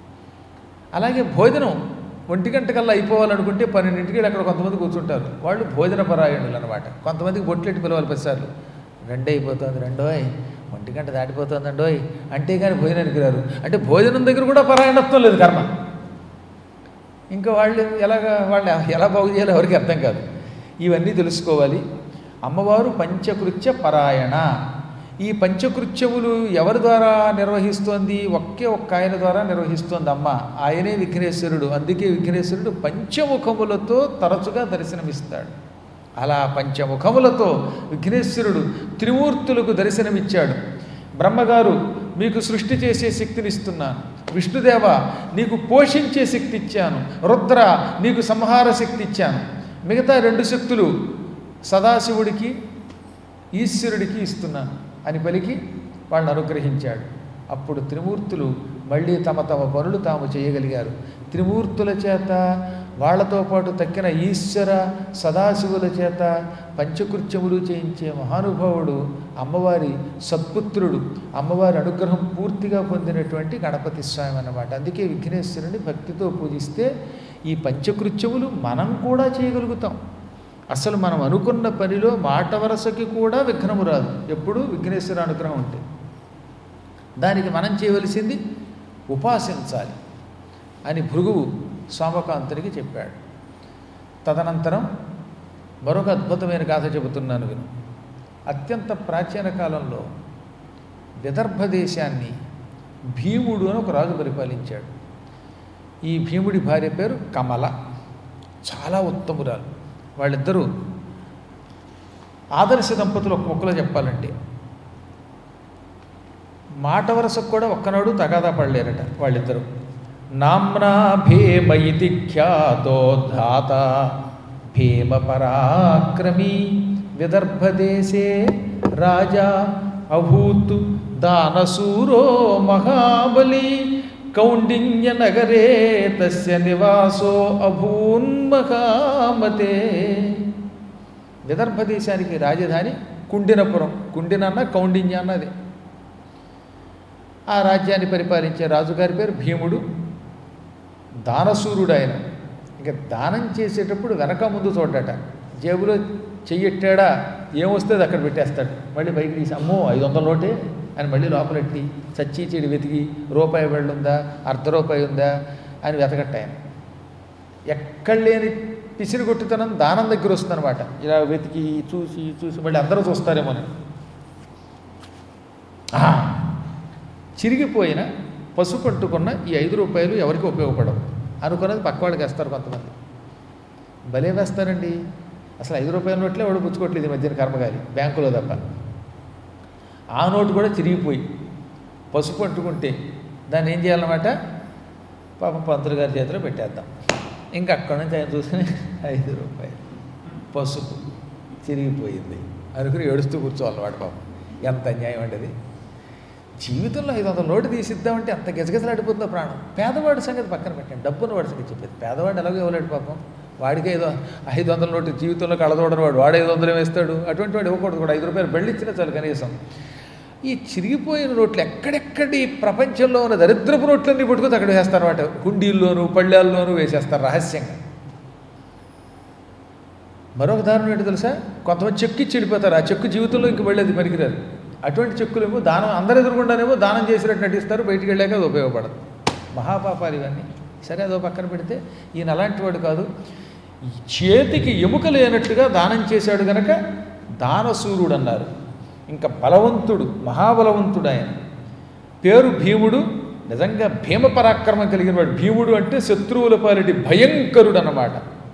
అలాగే భోజనం ఒంటి గంట కల్లా అయిపోవాలనుకుంటే పన్నెండింటికి అక్కడ కొంతమంది కూర్చుంటారు వాళ్ళు భోజన పరాయణులు అనమాట కొంతమందికి బొట్లెట్టి పిలవాలి పదిసార్లు రెండే అయిపోతుంది రెండోయ్ ఒంటి గంట దాటిపోతుందండోయ్ అంటే కానీ భోజనానికి రారు అంటే భోజనం దగ్గర కూడా పరాయణత్వం లేదు కర్మ ఇంకా వాళ్ళు ఎలాగ వాళ్ళు ఎలా బాగు చేయాలో ఎవరికి అర్థం కాదు ఇవన్నీ తెలుసుకోవాలి అమ్మవారు పంచకృత్య పరాయణ ఈ పంచకృత్యములు ఎవరి ద్వారా నిర్వహిస్తోంది ఒకే ఒక్క ఆయన ద్వారా నిర్వహిస్తోంది అమ్మ ఆయనే విఘ్నేశ్వరుడు అందుకే విఘ్నేశ్వరుడు పంచముఖములతో తరచుగా దర్శనమిస్తాడు అలా పంచముఖములతో విఘ్నేశ్వరుడు త్రిమూర్తులకు దర్శనమిచ్చాడు బ్రహ్మగారు మీకు సృష్టి చేసే శక్తిని ఇస్తున్నాను విష్ణుదేవ నీకు పోషించే శక్తి ఇచ్చాను రుద్ర నీకు సంహార శక్తి ఇచ్చాను మిగతా రెండు శక్తులు సదాశివుడికి ఈశ్వరుడికి ఇస్తున్నాను అని పలికి వాళ్ళని అనుగ్రహించాడు అప్పుడు త్రిమూర్తులు మళ్ళీ తమ తమ పనులు తాము చేయగలిగారు త్రిమూర్తుల చేత వాళ్లతో పాటు తక్కిన ఈశ్వర సదాశివుల చేత పంచకృత్యములు చేయించే మహానుభావుడు అమ్మవారి సత్పుత్రుడు అమ్మవారి అనుగ్రహం పూర్తిగా పొందినటువంటి గణపతి స్వామి అన్నమాట అందుకే విఘ్నేశ్వరుని భక్తితో పూజిస్తే ఈ పంచకృత్యములు మనం కూడా చేయగలుగుతాం అసలు మనం అనుకున్న పనిలో మాట వరసకి కూడా విఘ్నము రాదు ఎప్పుడు విఘ్నేశ్వర అనుగ్రహం ఉంటే దానికి మనం చేయవలసింది ఉపాసించాలి అని భృగువు సోమకాంతునికి చెప్పాడు తదనంతరం మరొక అద్భుతమైన గాథ చెబుతున్నాను విను అత్యంత ప్రాచీన కాలంలో విదర్భ దేశాన్ని భీముడు అని ఒక రాజు పరిపాలించాడు ఈ భీముడి భార్య పేరు కమల చాలా ఉత్తమురాలు వాళ్ళిద్దరూ ఆదర్శ దంపతులు ఒక మొక్కలో చెప్పాలంటే మాట వరసకు కూడా ఒక్కనాడు తగాదా పడలేరట వాళ్ళిద్దరూ నామ్నా భీమ ఇతి ఖ్యాతో ధాత భీమ పరాక్రమీ విదర్భదేశే రాజా అభూత్ దానసూరో మహాబలి కౌండిన్య నగరే తస్య నివాసో అభూన్మహామతే విదర్భ దేశానికి రాజధాని కుండినపురం కుండినన్న కౌండిన్య అన్నది ఆ రాజ్యాన్ని పరిపాలించే రాజుగారి పేరు భీముడు దానసూరుడు ఆయన ఇక దానం చేసేటప్పుడు వెనక ముందు చూడట జేబులో చెయ్యెట్టాడా ఏమొస్తే అది అక్కడ పెట్టేస్తాడు మళ్ళీ బయట తీసి అమ్మో ఐదు వందల నోటే అని మళ్ళీ లోపలెట్టి చచ్చి చెడి వెతికి రూపాయి వెళ్ళి ఉందా అర్ధ రూపాయి ఉందా అని వెతకట్ట ఆయన ఎక్కడ లేని పిసిరి కొట్టుతనం దానం దగ్గర వస్తుందన్నమాట ఇలా వెతికి చూసి చూసి మళ్ళీ అందరూ చూస్తారేమోని ఆహా! చిరిగిపోయిన పసుపు పట్టుకున్న ఈ ఐదు రూపాయలు ఎవరికి ఉపయోగపడవు అనుకున్నది పక్క వాళ్ళకి వేస్తారు కొంతమంది భలే వేస్తారండి అసలు ఐదు రూపాయల నోట్లే ఎవడు పుచ్చుకోవట్లేదు ఈ మధ్యన కర్మగారి బ్యాంకులో తప్ప ఆ నోటు కూడా చిరిగిపోయి పసుపు అంటుకుంటే దాన్ని ఏం చేయాలన్నమాట పాపం పంతులు గారి చేతిలో పెట్టేద్దాం ఇంకా అక్కడి నుంచి ఆయన చూసుకుని ఐదు రూపాయలు పసుపు చిరిగిపోయింది అనుకుని ఏడుస్తూ కూర్చోవాలన్నమాట పాపం ఎంత అన్యాయం అంటే అది జీవితంలో ఐదు వందల నోటు తీసిద్దామంటే అంత గజగజలాడిపోతుందో ప్రాణం పేదవాడి సంగతి పక్కన పెట్టండి డబ్బున్న వాడి సంగతి చెప్పేది పేదవాడు ఎలాగో ఇవ్వలేడు పాపం వాడికి ఐదు ఐదు వందల నోటు జీవితంలో కళదోడని వాడు వాడు ఐదు వందలు వేస్తాడు అటువంటి వాడు ఇవ్వకూడదు కూడా ఐదు రూపాయలు బెళ్ళి ఇచ్చినా చాలు కనీసం ఈ చిరిగిపోయిన నోట్లు ఎక్కడెక్కడి ప్రపంచంలో ఉన్న దరిద్రపు నోట్లన్నీ పట్టుకుని అక్కడ వేస్తారు అన్నమాట హుండీల్లోనూ పళ్ళాల్లోనూ వేసేస్తారు రహస్యంగా మరొక దారుణం ఏంటో తెలుసా కొంతమంది చెక్కి చెడిపోతారు ఆ చెక్కు జీవితంలో ఇంక వెళ్ళేది పనికిరాదు అటువంటి చెక్కులేమో దానం అందరు ఎదురుకుండానేమో దానం చేసినట్టు నటిస్తారు బయటికి వెళ్ళాక అది ఉపయోగపడదు మహాపాపాలు ఇవన్నీ సరే అదో పక్కన పెడితే ఈయన అలాంటి వాడు కాదు ఈ చేతికి ఎముక లేనట్టుగా దానం చేశాడు గనక దానసూరుడు అన్నారు ఇంకా బలవంతుడు మహాబలవంతుడు ఆయన పేరు భీముడు నిజంగా భీమ పరాక్రమం కలిగిన వాడు భీముడు అంటే శత్రువుల పాలిటి భయంకరుడు అన్నమాట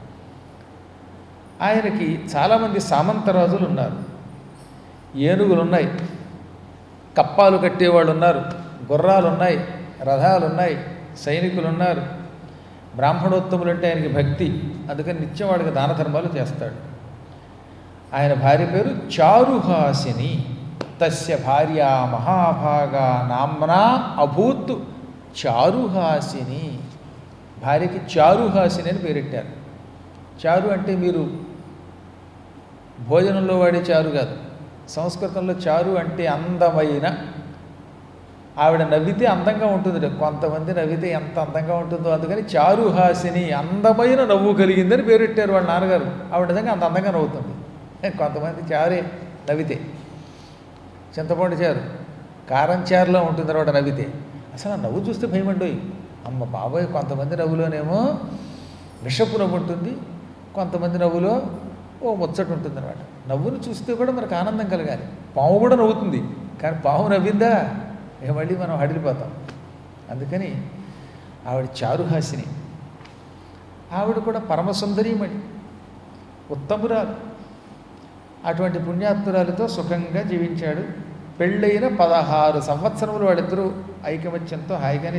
ఆయనకి చాలామంది సామంతరాజులు ఉన్నారు ఏనుగులు ఉన్నాయి కప్పాలు కట్టేవాళ్ళు ఉన్నారు గుర్రాలు ఉన్నాయి రథాలు ఉన్నాయి సైనికులు ఉన్నారు బ్రాహ్మణోత్తములు అంటే ఆయనకి భక్తి అందుకని నిత్యం వాడికి దాన ధర్మాలు చేస్తాడు ఆయన భార్య పేరు చారుహాసిని తస్య భార్య మహాభాగా నామ్నా అభూత్ చారుహాసిని భార్యకి చారుహాసిని అని పేరెట్టారు చారు అంటే మీరు భోజనంలో వాడే చారు కాదు సంస్కృతంలో చారు అంటే అందమైన ఆవిడ నవ్వితే అందంగా ఉంటుంది కొంతమంది నవ్వితే ఎంత అందంగా ఉంటుందో అందుకని చారుహాసిని అందమైన నవ్వు కలిగిందని పేరెట్టారు వాళ్ళ నాన్నగారు ఆవిడ నిజంగా అంత అందంగా నవ్వుతుంది కొంతమంది చారే నవ్వితే చింతపండు చారు కారం చారులో ఉంటుంది తర్వాత నవ్వితే అసలు ఆ నవ్వు చూస్తే భయమండోయి అమ్మ బాబాయ్ కొంతమంది నవ్వులోనేమో విషపు నవ్వు ఉంటుంది కొంతమంది నవ్వులో ఓ ముచ్చట ఉంటుంది అనమాట నవ్వును చూస్తే కూడా మనకు ఆనందం కలగాలి పాము కూడా నవ్వుతుంది కానీ పాము నవ్విందా ఇక మళ్ళీ మనం హడిలిపోతాం అందుకని ఆవిడ చారుహాసిని ఆవిడ కూడా పరమసుందరీమణి ఉత్తమురాలు అటువంటి పుణ్యాత్మురాలతో సుఖంగా జీవించాడు పెళ్ళైన పదహారు సంవత్సరములు వాళ్ళిద్దరూ ఐకమత్యంతో హాయిగానే